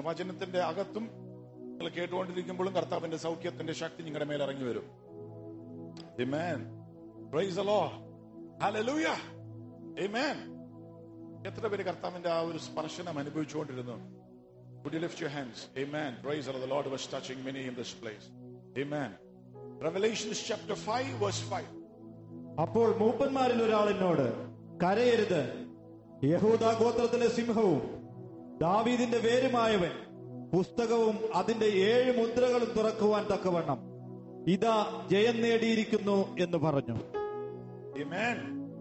വചനത്തിന്റെ അകത്തും നിങ്ങൾ കേട്ടുകൊണ്ടിരിക്കുമ്പോഴും കർത്താവിന്റെ സൗഖ്യത്തിന്റെ ശക്തി നിങ്ങളുടെ മേൽ ഇറങ്ങി വരും Amen. Praise the Lord. Hallelujah. Amen. എത്ര പേര് കർത്താവിന്റെ ആ ഒരു സ്പർശനം അനുഭവിച്ചുകൊണ്ടിരുന്നു Would you lift your hands? Amen. Praise the Lord. The Lord was touching many in this place. Amen. Revelation chapter 5 verse 5. അപ്പോൾ മൂപ്പന്മാരിൽ ഒരാൾ എന്നോട് കരയരുത് യഹൂദ ഗോത്രത്തിലെ സിംഹവും ദാവീദിന്റെ വേരുമായവൻ പുസ്തകവും അതിന്റെ ഏഴ് മുദ്രകളും തുറക്കുവാൻ തക്കവണ്ണം ഇതാ ജയം നേടിയിരിക്കുന്നു എന്ന് പറഞ്ഞു Amen.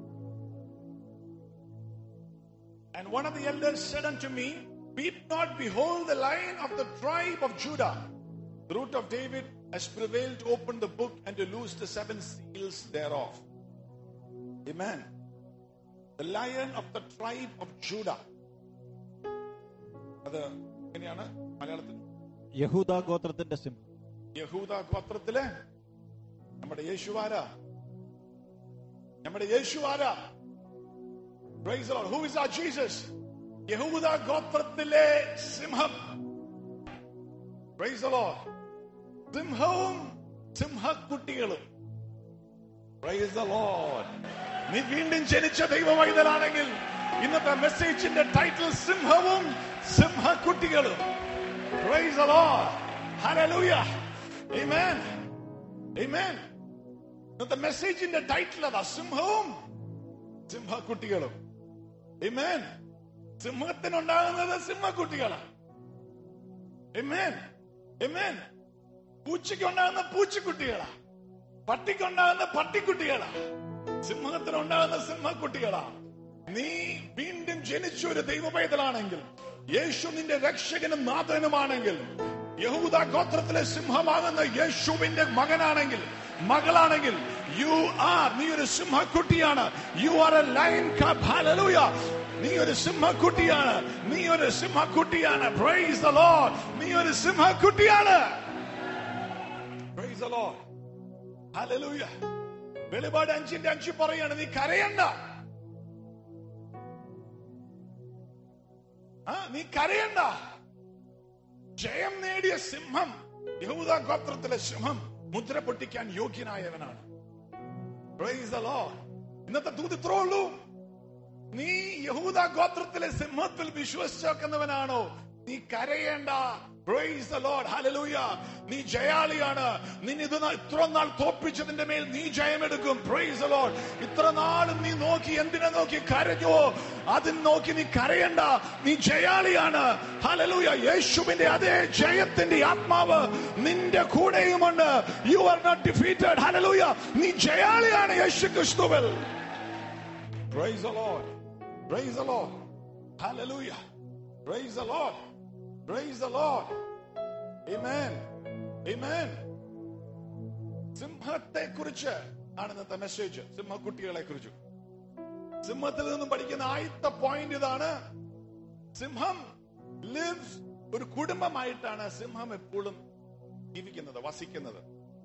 And one of the elders said unto me, Weep not, behold, the lion of the tribe of Judah, the root of David, has prevailed to open the book and to loose the seven seals thereof. Amen. The lion of the tribe of Judah. അത് എങ്ങനെയാണ് മലയാളത്തിൽ യഹൂദ ഗോത്രത്തിന്റെ സിംഹം യഹൂദ ഗോത്രത്തിലെ നമ്മുടെ യേശുവാരാ നമ്മുടെ യേശുവാരാ Praise the Lord. Who is our Jesus? യഹൂദ ഗോത്രത്തിലെ സിംഹം Praise the Lord. സിംഹവും സിംഹക്കുട്ടികളും Praise the Lord. നീ വീണ്ടും ജനിച്ച ദൈവവൈതലാണെങ്കിൽ ഇന്നത്തെ മെസ്സേജിന്റെ ടൈറ്റിൽ സിംഹവും സിംഹക്കുട്ടികളും Praise the Lord. Hallelujah. Amen. Amen. ഇന്നത്തെ മെസ്സേജിന്റെ ടൈറ്റിൽ അതാ സിംഹവും സിംഹക്കുട്ടികളും Amen. സിംഹത്തിനുണ്ടാകുന്നത് സിംഹക്കുട്ടികളാണ് Amen. Amen. പൂച്ചയ്ക്കുണ്ടാകുന്ന പൂച്ചക്കുട്ടികളാ പട്ടിക്കുണ്ടാകുന്ന പട്ടിക്കുട്ടികളാ സിംഹത്തിനുണ്ടാകുന്ന സിംഹക്കുട്ടികളാ നീ വീണ്ടും ജനിച്ച ഒരു ദൈവപൈതലാണെങ്കിൽ യേശു നിന്റെ രക്ഷകനും നാഥനുമാണെങ്കിൽ യഹൂദ ഗോത്രത്തിലെ സിംഹമാകുന്ന യേശുവിന്റെ മകനാണെങ്കിൽ മകളാണെങ്കിൽ യു ആർ നീ ഒരു സിംഹക്കുട്ടിയാണ് you are a lion hallelujah നീ ഒരു സിംഹക്കുട്ടിയാണ് നീ ഒരു സിംഹക്കുട്ടിയാണ് പ്രൈസ് ദ ലോർഡ് നീ ഒരു സിംഹക്കുട്ടിയാണ് പ്രൈസ് ദ ലോർഡ് ഹല്ലേലൂയ വെളിപാട് അഞ്ചിന്റെ അഞ്ച് പറയാണ് നീ കരയണ്ട ആ നീ കരയണ്ട ജയം നേടിയ സിംഹം യഹൂദ ഗോത്രത്തിലെ സിംഹം മുദ്ര പൊട്ടിക്കാൻ യോഗ്യനായവനാണ് Praise the Lord. ഇന്നത്തെ തൂത് ഇത്രേ ഉള്ളൂ നീ യഹൂദ ഗോത്രത്തിലെ സിംഹത്തിൽ വിശ്വസിച്ചേക്കുന്നവനാണോ നീ കരയേണ്ട Praise the Lord. Hallelujah. നീ ജയാളിയാണ് നിന്നെ ഇത് നാ- ഇത്ര നാൾ തോപ്പിച്ചതിന്റെ മേൽ നീ ജയമെടുക്കും Praise the Lord. ഇത്ര നാളും നീ നോക്കി എന്തിനെ നോക്കി കരഞ്ഞോ അതിന് നോക്കി നീ കരയണ്ട നീ ജയാളിയാണ് ഹലലൂയ യേശുവിന്റെ അതേ ജയത്തിന്റെ ആത്മാവ് നിന്റെ കൂടെയുമുണ്ട് you are not defeated hallelujah നീ ജയാളിയാണ് യേശു ക്രിസ്തുവിൽ Praise the Lord. Praise the Lord. Hallelujah. Praise the Lord. Praise the Lord. Amen. Amen. സിംഹത്തെ കുറിച്ച് ആണ് ഇന്നത്തെ മെസ്സേജ് സിംഹക്കുട്ടികളെ കുറിച്ച് സിംഹത്തിൽ നിന്നും പഠിക്കുന്ന ആദ്യത്തെ പോയിന്റ് ഇതാണ് സിംഹം ലിവ്സ് ഒരു കുടുംബമായിട്ടാണ് സിംഹം എപ്പോഴും ജീവിക്കുന്നത് വസിക്കുന്നത്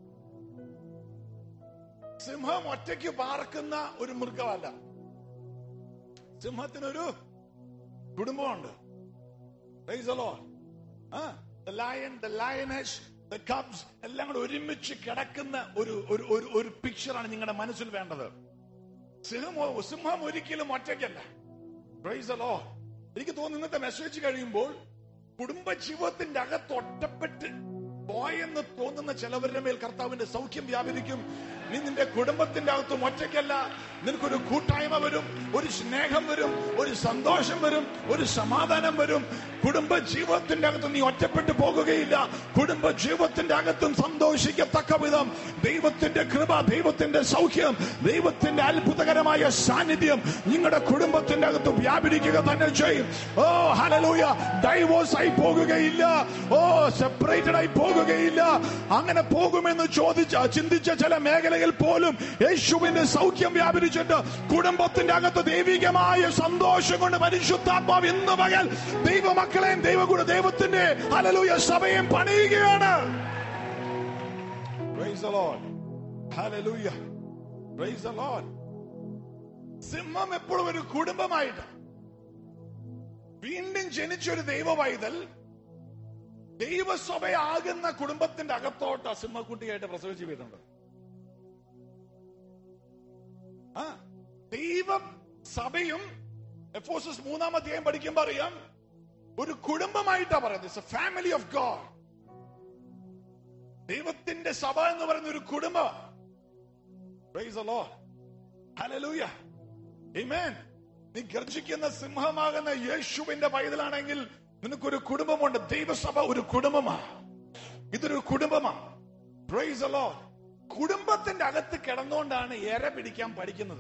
സിംഹം ഒറ്റയ്ക്ക് പാർക്കുന്ന ഒരു മൃഗമല്ല സിംഹത്തിനൊരു കുടുംബമുണ്ട് Praise the Lord. ആ, the lion, the lioness, the cubs എല്ലാം കൂടെ ഒരുമിച്ച് കിടക്കുന്ന ഒരു ഒരു ഒരു ഒരു പിക്ചറാണ് നിങ്ങളുടെ മനസ്സിൽ വേണ്ടത് സിംഹം സിംഹം ഒരിക്കലും ഒറ്റയ്ക്കല്ല Praise the Lord. എനിക്ക് തോന്നുന്നു ഇന്നത്തെ മെസ്സേജ് കഴിയുമ്പോൾ കുടുംബ ജീവിതത്തിന്റെ അകത്ത് ഒറ്റപ്പെട്ട് പോയെന്ന് തോന്നുന്ന ചിലവരുടെ മേൽ കർത്താവിന്റെ സൗഖ്യം വ്യാപരിക്കും നീ നിന്റെ കുടുംബത്തിന്റെ അകത്തും ഒറ്റയ്ക്കല്ല നിനക്കൊരു കൂട്ടായ്മ വരും ഒരു സ്നേഹം വരും ഒരു സന്തോഷം വരും ഒരു സമാധാനം വരും കുടുംബ ജീവിതത്തിന്റെ അകത്ത് നീ ഒറ്റപ്പെട്ടു പോകുകയില്ല കുടുംബ ജീവിതത്തിന്റെ അകത്തും സന്തോഷിക്കത്തക്ക വിധം ദൈവത്തിന്റെ കൃപ ദൈവത്തിന്റെ സൗഖ്യം ദൈവത്തിന്റെ അത്ഭുതകരമായ സാന്നിധ്യം നിങ്ങളുടെ കുടുംബത്തിന്റെ അകത്ത് വ്യാപരിക്കുക തന്നെ ചെയ്യും ഓ ഹലലൂയ ഡൈവോഴ്സ് ആയി പോകുകയില്ല ഓ സെപ്പറേറ്റഡ് ആയി പോകുകയില്ല അങ്ങനെ പോകുമെന്ന് ചോദിച്ച ചിന്തിച്ച ചില മേഖലയിൽ പോലും യേശുവിന്റെ സൗഖ്യം വ്യാപരിച്ചിട്ട് കുടുംബത്തിന്റെ അകത്ത് ദൈവികമായ സന്തോഷം കൊണ്ട് പരിശുദ്ധാത്മാവ് ഇന്ന് പകൽ ദൈവമക്കളെയും ദൈവഗുണ ദൈവത്തിന്റെ ഹലലൂയ സഭയും പണിയുകയാണ് Praise the Lord. Hallelujah. Praise the Lord. സിംഹം എപ്പോഴും ഒരു കുടുംബമായിട്ട് വീണ്ടും ജനിച്ച ഒരു ദൈവ പൈതൽ ദൈവസഭയാകുന്ന കുടുംബത്തിന്റെ അകത്തോട്ട് സിംഹക്കുട്ടിയായിട്ട് പ്രസവിച്ച് വീടുണ്ട് ആ ദൈവ സഭയും എഫോസസ് മൂന്നാം അധ്യായം പഠിക്കുമ്പോ അറിയാം ഒരു കുടുംബമായിട്ടാ പറയുന്നത് ഫാമിലി ഓഫ് ഗോഡ് ദൈവത്തിന്റെ സഭ എന്ന് പറയുന്ന ഒരു കുടുംബം Praise the Lord. Hallelujah. Amen. നീ ഗർജിക്കുന്ന സിംഹമാകുന്ന യേശുവിന്റെ പൈതലാണെങ്കിൽ നിനക്കൊരു കുടുംബമുണ്ട് ദൈവസഭ ഒരു കുടുംബമാ ഇതൊരു കുടുംബമാ Praise the Lord. കുടുംബത്തിന്റെ അകത്ത് കിടന്നുകൊണ്ടാണ് എര പിടിക്കാൻ പഠിക്കുന്നത്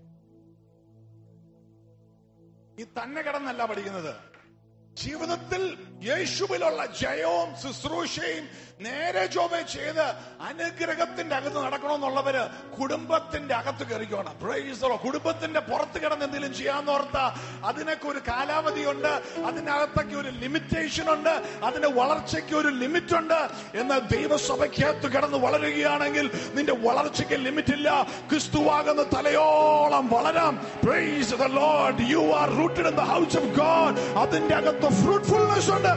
ഈ തന്നെ കിടന്നല്ല പഠിക്കുന്നത് ജീവിതത്തിൽ യേശുവിലുള്ള ജയവും ശുശ്രൂഷയും നേരെ ചൊവ്വ ചെയ്ത് അനുഗ്രഹത്തിന്റെ അകത്ത് നടക്കണമെന്നുള്ളവര് കുടുംബത്തിന്റെ അകത്ത് കയറിക്കണം Praise the Lord. കുടുംബത്തിന്റെ പുറത്ത് കിടന്ന് എന്തെങ്കിലും ചെയ്യാന്നോർത്ത അതിനൊക്കെ ഒരു കാലാവധിയുണ്ട് അതിനകത്തൊക്കെ ഒരു ലിമിറ്റേഷൻ ഉണ്ട് അതിന്റെ വളർച്ചയ്ക്ക് ഒരു ലിമിറ്റ് ഉണ്ട് എന്നാൽ ദൈവസഭയ്ക്കകത്ത് കിടന്ന് വളരുകയാണെങ്കിൽ നിന്റെ വളർച്ചയ്ക്ക് ലിമിറ്റ് ഇല്ല ക്രിസ്തുവാകുന്ന തലയോളം വളരാം Praise the Lord. You are rooted in the house of God. അതിന്റെ അകത്ത് ഫ്രൂട്ട്ഫുൾനെസ് ഉണ്ട്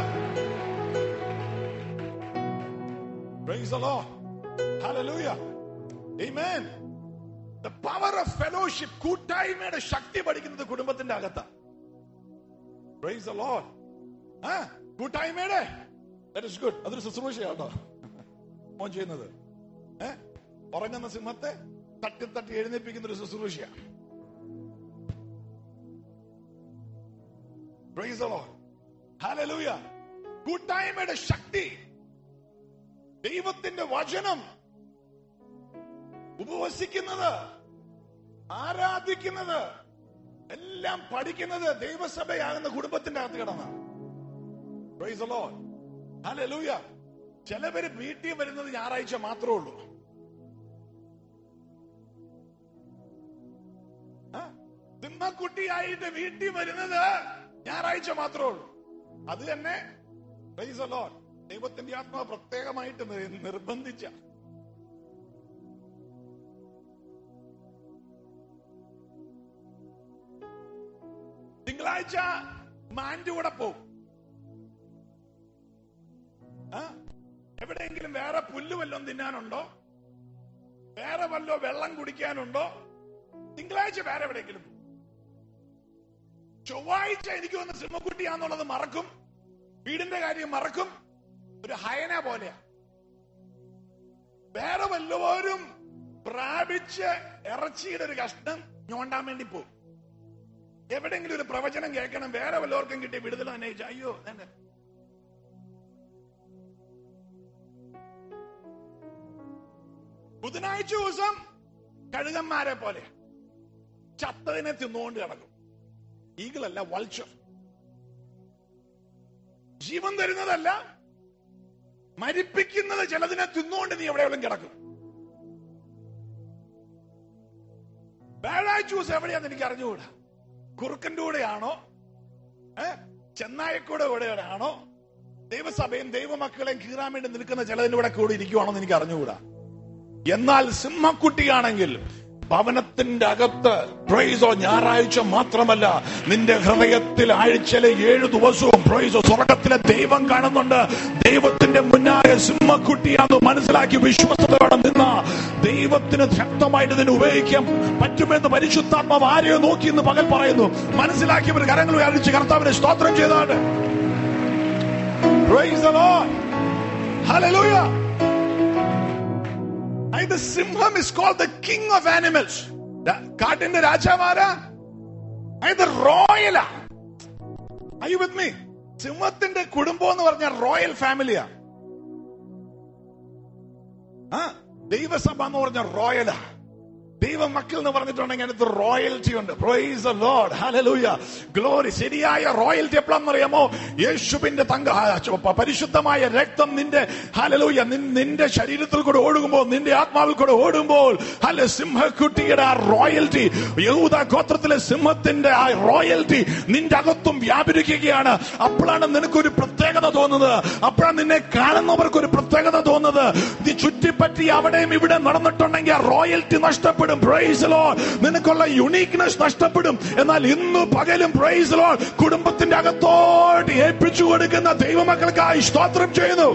Praise the Lord. Hallelujah. Amen. The power of fellowship, കൂട്ടായ്മയുടെ ശക്തി പഠിക്കുന്നത് കുടുംബത്തിന്റെ അകത്താ Praise the Lord. ആ കൂട്ടായ്മയുടെ ദാറ്റ് ഇസ് ഗുഡ് അതൊരു ശുശ്രൂഷയാട്ടോ മോൻ ചെയ്യുന്നത് ഏ ഉറങ്ങുന്ന സിംഹത്തെ തട്ടി തട്ടി എഴുന്നേൽപ്പിക്കുന്ന ഒരു ശുശ്രൂഷയാ Praise the Lord. Hallelujah. കൂട്ടായ്മയുടെ ശക്തി ദൈവത്തിന്റെ വചനം ഉപവസിക്കുന്നത് ആരാധിക്കുന്നത് എല്ലാം പഠിക്കുന്നത് ദൈവസഭയാകുന്ന കുടുംബത്തിന്റെ അകത്ത് കിടന്ന Praise the Lord. Hallelujah. ചിലവര് വീട്ടിൽ വരുന്നത് ഞായറാഴ്ച മാത്രമേ ഉള്ളൂ ആ? സിംഹക്കുട്ടിയായിട്ട് വീട്ടിൽ വരുന്നത് ഞായറാഴ്ച മാത്രമേ ഉള്ളൂ അത് തന്നെ Praise the Lord. ദൈവത്തിന്റെ ആത്മാവ് പ്രത്യേകമായിട്ട് നി- നിർബന്ധിച്ച തിങ്കളാഴ്ച മാന്റെ കൂടെ പോകും ആ? എവിടെയെങ്കിലും വേറെ പുല്ല് വല്ലതും തിന്നാനുണ്ടോ വേറെ വല്ലോ വെള്ളം കുടിക്കാനുണ്ടോ തിങ്കളാഴ്ച വേറെ എവിടെയെങ്കിലും പോകും. ചൊവ്വാഴ്ച എനിക്ക് വന്ന് സിംഹക്കുട്ടിയാന്നുള്ളത് മറക്കും വീടിന്റെ കാര്യം മറക്കും ഒരു ഹയന പോലെയാ വേറെ വല്ലവരും പ്രാപിച്ച് ഇറച്ചിയുടെ ഒരു കഷ്ണം ഞോണ്ടാൻ വേണ്ടി പോകും എവിടെയെങ്കിലും ഒരു പ്രവചനം കേൾക്കണം വേറെ വല്ലവർക്കും കിട്ടിയ വിടുതൽ തന്നെ ചോദിച്ചാ, അയ്യോ തന്നെ ബുധനാഴ്ച ദിവസം കഴുകന്മാരെ പോലെ ചത്തതിനെ തിന്നുകൊണ്ട് കിടക്കും ഈഗിളല്ല വൾച്ചർ ജീവൻ തരുന്നതല്ല മരിപ്പിക്കുന്നത് ചിലതിനെ തിന്നുകൊണ്ട് നീ എവിടെയെങ്കിലും കിടക്കും വ്യാഴാഴ്ച ദിവസം എവിടെയാന്ന് എനിക്ക് അറിഞ്ഞുകൂടാ കുറുക്കന്റെ കൂടെയാണോ ഏ ചെന്നായക്കൂടെ കൂടെയാണോ ദൈവസഭയും ദൈവമക്കളെയും കീറാൻ വേണ്ടി നിൽക്കുന്ന ചിലതിന്റെ കൂടെ കൂടി ഇരിക്കുവാണോ എന്ന് എനിക്ക് അറിഞ്ഞുകൂടാ എന്നാൽ സിംഹക്കുട്ടിയാണെങ്കിൽ ഭവനത്തിന്റെ അകത്ത് പ്രൈസോ ഞായറാഴ്ച മാത്രമല്ല നിന്റെ ഹൃദയത്തിൽ ആഴ്ചയിലെ ഏഴു ദിവസവും പ്രൈസോ സ്വർഗത്തിലെ ദൈവം കാണുന്നുണ്ട് ദൈവത്തിന്റെ മുന്നായ സിംഹക്കുട്ടിയാന്ന് മനസ്സിലാക്കി വിശ്വസത്തോടെ നിന്ന ദൈവത്തിന് ശക്തമായിട്ട് ഇതിനെ ഉപയോഗിക്കാൻ പറ്റുമെന്ന് പരിശുദ്ധാത്മാവ് ആരെയോ നോക്കി എന്ന് പകൽ പറയുന്നു മനസ്സിലാക്കിയവർ കരങ്ങൾ വ്യാപിച്ച് കർത്താവിനെ സ്തോത്രം ചെയ്താണ് Praise the Lord. Hallelujah. അതായത് സിംഹം is called the king of animals കാട്ടിന്റെ രാജാവാരാ അതായത് റോയലാ ഐ വിത്ത് മീ സിംഹത്തിന്റെ കുടുംബം എന്ന് പറഞ്ഞാൽ റോയൽ ഫാമിലിയാ ആ ദൈവസഭ എന്ന് പറഞ്ഞ റോയലാ ദൈവ മക്കൾ എന്ന് പറഞ്ഞിട്ടുണ്ടെങ്കിൽ അതിനകത്ത് റോയൽറ്റി ഉണ്ട് praise the Lord hallelujah glory ശരിയായ റോയൽറ്റി എപ്പോഴാണെന്ന് അറിയാമോ യേശുവിന്റെ തങ്ക ആ, ചു- പ- പരിശുദ്ധമായ രക്തം നിന്റെ ഹല്ലേലൂയ നിൻ- നിന്റെ ശരീരത്തിൽ കൂടെ ഓടുമ്പോൾ നിന്റെ ആത്മാവിൽ കൂടെ ഓടുമ്പോൾ ഹല സിംഹക്കുട്ടിയുടെ ആ റോയൽറ്റി യഹൂദ ഗോത്രത്തിലെ സിംഹത്തിന്റെ ആ റോയൽറ്റി നിന്റെ അകത്തും വ്യാപരിക്കുകയാണ് അപ്പോഴാണ് നിനക്കൊരു പ്രത്യേകത തോന്നുന്നത് അപ്പോഴാണ് നിന്നെ കാണുന്നവർക്ക് ഒരു പ്രത്യേകത തോന്നുന്നത് നീ ചുറ്റിപ്പറ്റി അവിടെയും ഇവിടെ നടന്നിട്ടുണ്ടെങ്കിൽ ആ റോയൽറ്റി നഷ്ടപ്പെടും നഷ്ടപ്പെടും പ്രൈസ് ലോ നിനക്കുള്ള യുണീക്നെസ് നഷ്ടപ്പെടും എന്നാൽ ഇന്ന് പകലും പ്രൈസ് ലോ കുടുംബത്തിന്റെ അകത്തോട്ട് ഏൽപ്പിച്ചു കൊടുക്കുന്ന ദൈവമക്കൾക്കായി സ്തോത്രം ചെയ്യുന്നു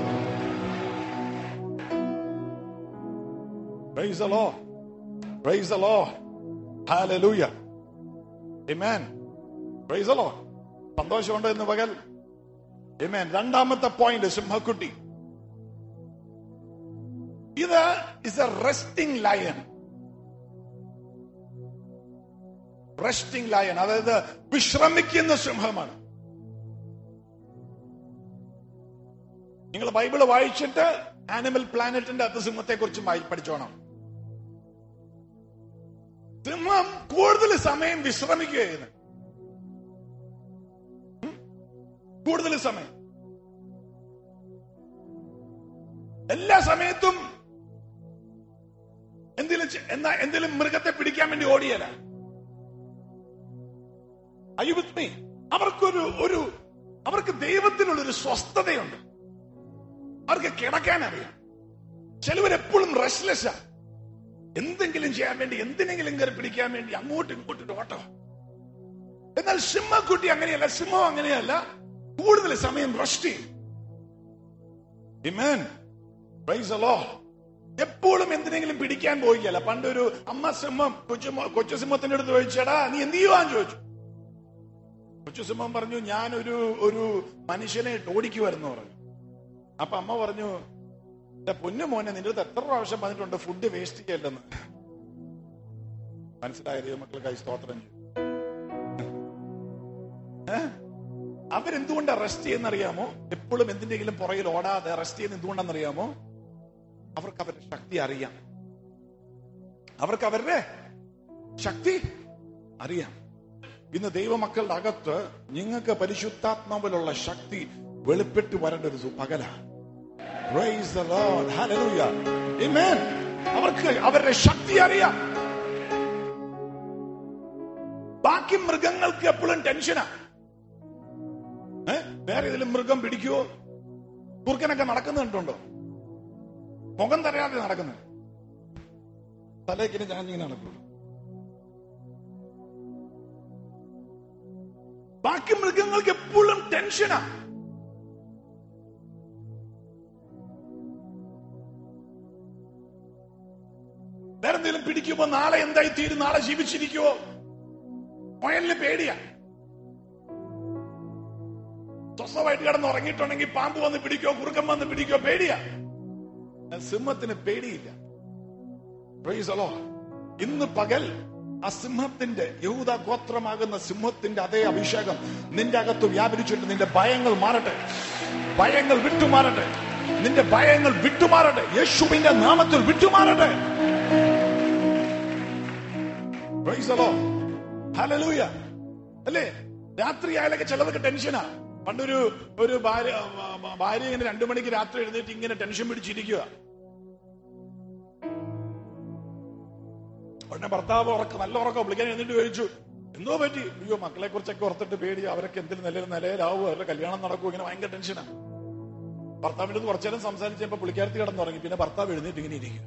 praise Lord praise Lord hallelujah Amen. Praise the Lord. സന്തോഷമുണ്ട് ഇന്ന് പകൽ Amen. രണ്ടാമത്തെ പോയിന്റ് സിംഹക്കുട്ടി ഇത് is a resting lion resting lion അതായത് വിശ്രമിക്കുന്ന സിംഹമാണ് നിങ്ങൾ ബൈബിള് വായിച്ചിട്ട് ആനിമൽ പ്ലാനറ്റിന്റെ അകത്ത് സിംഹത്തെ കുറിച്ച് പഠിച്ചോണം സിംഹം കൂടുതൽ സമയം വിശ്രമിക്കുകയാണ് ഉം? കൂടുതൽ സമയം എല്ലാ സമയത്തും എന്തെങ്കിലും ചെ- എന്നാ എന്തെങ്കിലും മൃഗത്തെ പിടിക്കാൻ വേണ്ടി ഓടിയല്ല അയ്യോ വിത്ത് മീ അവർക്കൊരു ഒരു അവർക്ക് ദൈവത്തിനുള്ളൊരു സ്വസ്ഥതയുണ്ട് അവർക്ക് കിടക്കാൻ അറിയാം ചിലവരെപ്പോഴും റെസ്റ്റ്ലെസ്സാ എന്തെങ്കിലും ചെയ്യാൻ വേണ്ടി എന്തിനെങ്കിലും കയറി പിടിക്കാൻ വേണ്ടി അങ്ങോട്ടും ഇങ്ങോട്ടും ഓട്ടോ എന്നാൽ സിംഹക്കുട്ടി അങ്ങനെയല്ല സിംഹം അങ്ങനെയല്ല കൂടുതൽ സമയം റെസ്റ്റ് ചെയ്യും Amen. Praise the Lord. എപ്പോഴും എന്തിനെങ്കിലും പിടിക്കാൻ പോയിക്കല്ല പണ്ടൊരു അമ്മ സിംഹം കൊച്ചു കൊച്ചു സിംഹത്തിന്റെ അടുത്ത് ചോദിച്ചടാ നീ എന്ത് ചെയ്യുവാന്ന് ചോദിച്ചു കൊച്ചു സിംഹം പറഞ്ഞു ഞാനൊരു ഒരു മനുഷ്യനെ ഓടിക്കുമായിരുന്നു പറഞ്ഞു അപ്പൊ അമ്മ പറഞ്ഞു എന്റെ പൊന്നു മോനെ നിന്റെ അടുത്ത് എത്ര പ്രാവശ്യം പറഞ്ഞിട്ടുണ്ട് ഫുഡ് വേസ്റ്റ് ചെയ്യല്ലെന്ന് മനസ്സിലായ ദൈവമക്കൾക്കായി സ്തോത്രം ചെയ്യും ഏ? അവരെന്തുകൊണ്ടാ റെസ്റ്റ് ചെയ്യുന്നറിയാമോ എപ്പോഴും എന്തിന്റെങ്കിലും പുറകിൽ ഓടാതെ റെസ്റ്റ് ചെയ്യുന്ന എന്തുകൊണ്ടാണെന്നറിയാമോ അവർക്ക് അവരുടെ ശക്തി അറിയാം അവർക്ക് അവരുടെ ശക്തി അറിയാം ഇന്ന് ദൈവമക്കളുടെ അകത്ത് നിങ്ങൾക്ക് പരിശുദ്ധാത്മാവിലുള്ള ശക്തി വെളിപ്പെട്ട് വരേണ്ട ഒരു പകലാണ് Praise the Lord. Hallelujah. Amen. അവർക്ക് അവരുടെ ശക്തി അറിയാം ബാക്കി മൃഗങ്ങൾക്ക് എപ്പോഴും ടെൻഷനാ ഏ? വേറെ ഏതെങ്കിലും മൃഗം പിടിക്കുവോ കുറുക്കനൊക്കെ നടക്കുന്നുണ്ടോ മുഖം തരയാതെ നടക്കുന്നു തലേക്കിന് ചാഞ്ഞിങ്ങനെ നടക്കുള്ളൂ ബാക്കി മൃഗങ്ങൾക്ക് എപ്പോഴും ടെൻഷനാ വേറെ എന്തെങ്കിലും പിടിക്കുമ്പോ നാളെ എന്തായി തീരും നാളെ ജീവിച്ചിരിക്കുവോ മുയലിന് പേടിയാ സ്വസ്ഥമായിട്ട് കിടന്ന് ഉറങ്ങിയിട്ടുണ്ടെങ്കിൽ പാമ്പ് വന്ന് പിടിക്കോ കുറുക്കം വന്ന് പിടിക്കോ പേടിയാ എന്നാൽ സിംഹത്തിന് പേടിയില്ല Praise the Lord. ഇന്ന് പകൽ ആ സിംഹത്തിന്റെ യഹൂദ ഗോത്രമാകുന്ന സിംഹത്തിന്റെ അതേ അഭിഷേകം നിന്റെ അകത്ത് വ്യാപരിച്ചിട്ട് നിന്റെ ഭയങ്ങൾ മാറട്ടെ ഭയങ്ങൾ വിട്ടുമാറട്ടെ നിന്റെ ഭയങ്ങൾ വിട്ടുമാറട്ടെ യേശുവിന്റെ നാമത്തിൽ വിട്ടുമാറട്ടെ Praise the Lord. Hallelujah. അല്ലേ രാത്രി ആയാലൊക്കെ ചിലർക്ക് ടെൻഷനാ പണ്ടൊരു ഒരു ഭാര്യ ഭാര്യ ഇങ്ങനെ രണ്ടു മണിക്ക് രാത്രി എഴുന്നേറ്റ് ഇങ്ങനെ ടെൻഷൻ പിടിച്ചിരിക്കുക ഉടനെ ഭർത്താവ് ഉറക്ക നല്ല ഉറക്കം വിളിക്കാൻ എന്നിട്ട് ചോദിച്ചു എന്തോ പറ്റി അയ്യോ മക്കളെ കുറിച്ചൊക്കെ ഓർത്തിട്ട് പേടി അവരൊക്കെ എന്തെങ്കിലും നിലയിൽ നിലയിലാവോ അവരുടെ കല്യാണം നടക്കുമോ ഇങ്ങനെ ഭയങ്കര ടെൻഷനാ ഭർത്താവിന്റെ അടുത്ത് കുറച്ചു നേരം സംസാരിച്ചപ്പോ പുള്ളിക്കാരത്തി കിടന്നുറങ്ങി പിന്നെ ഭർത്താവ് എഴുന്നേറ്റ് ഇങ്ങനെ ഇരിക്കും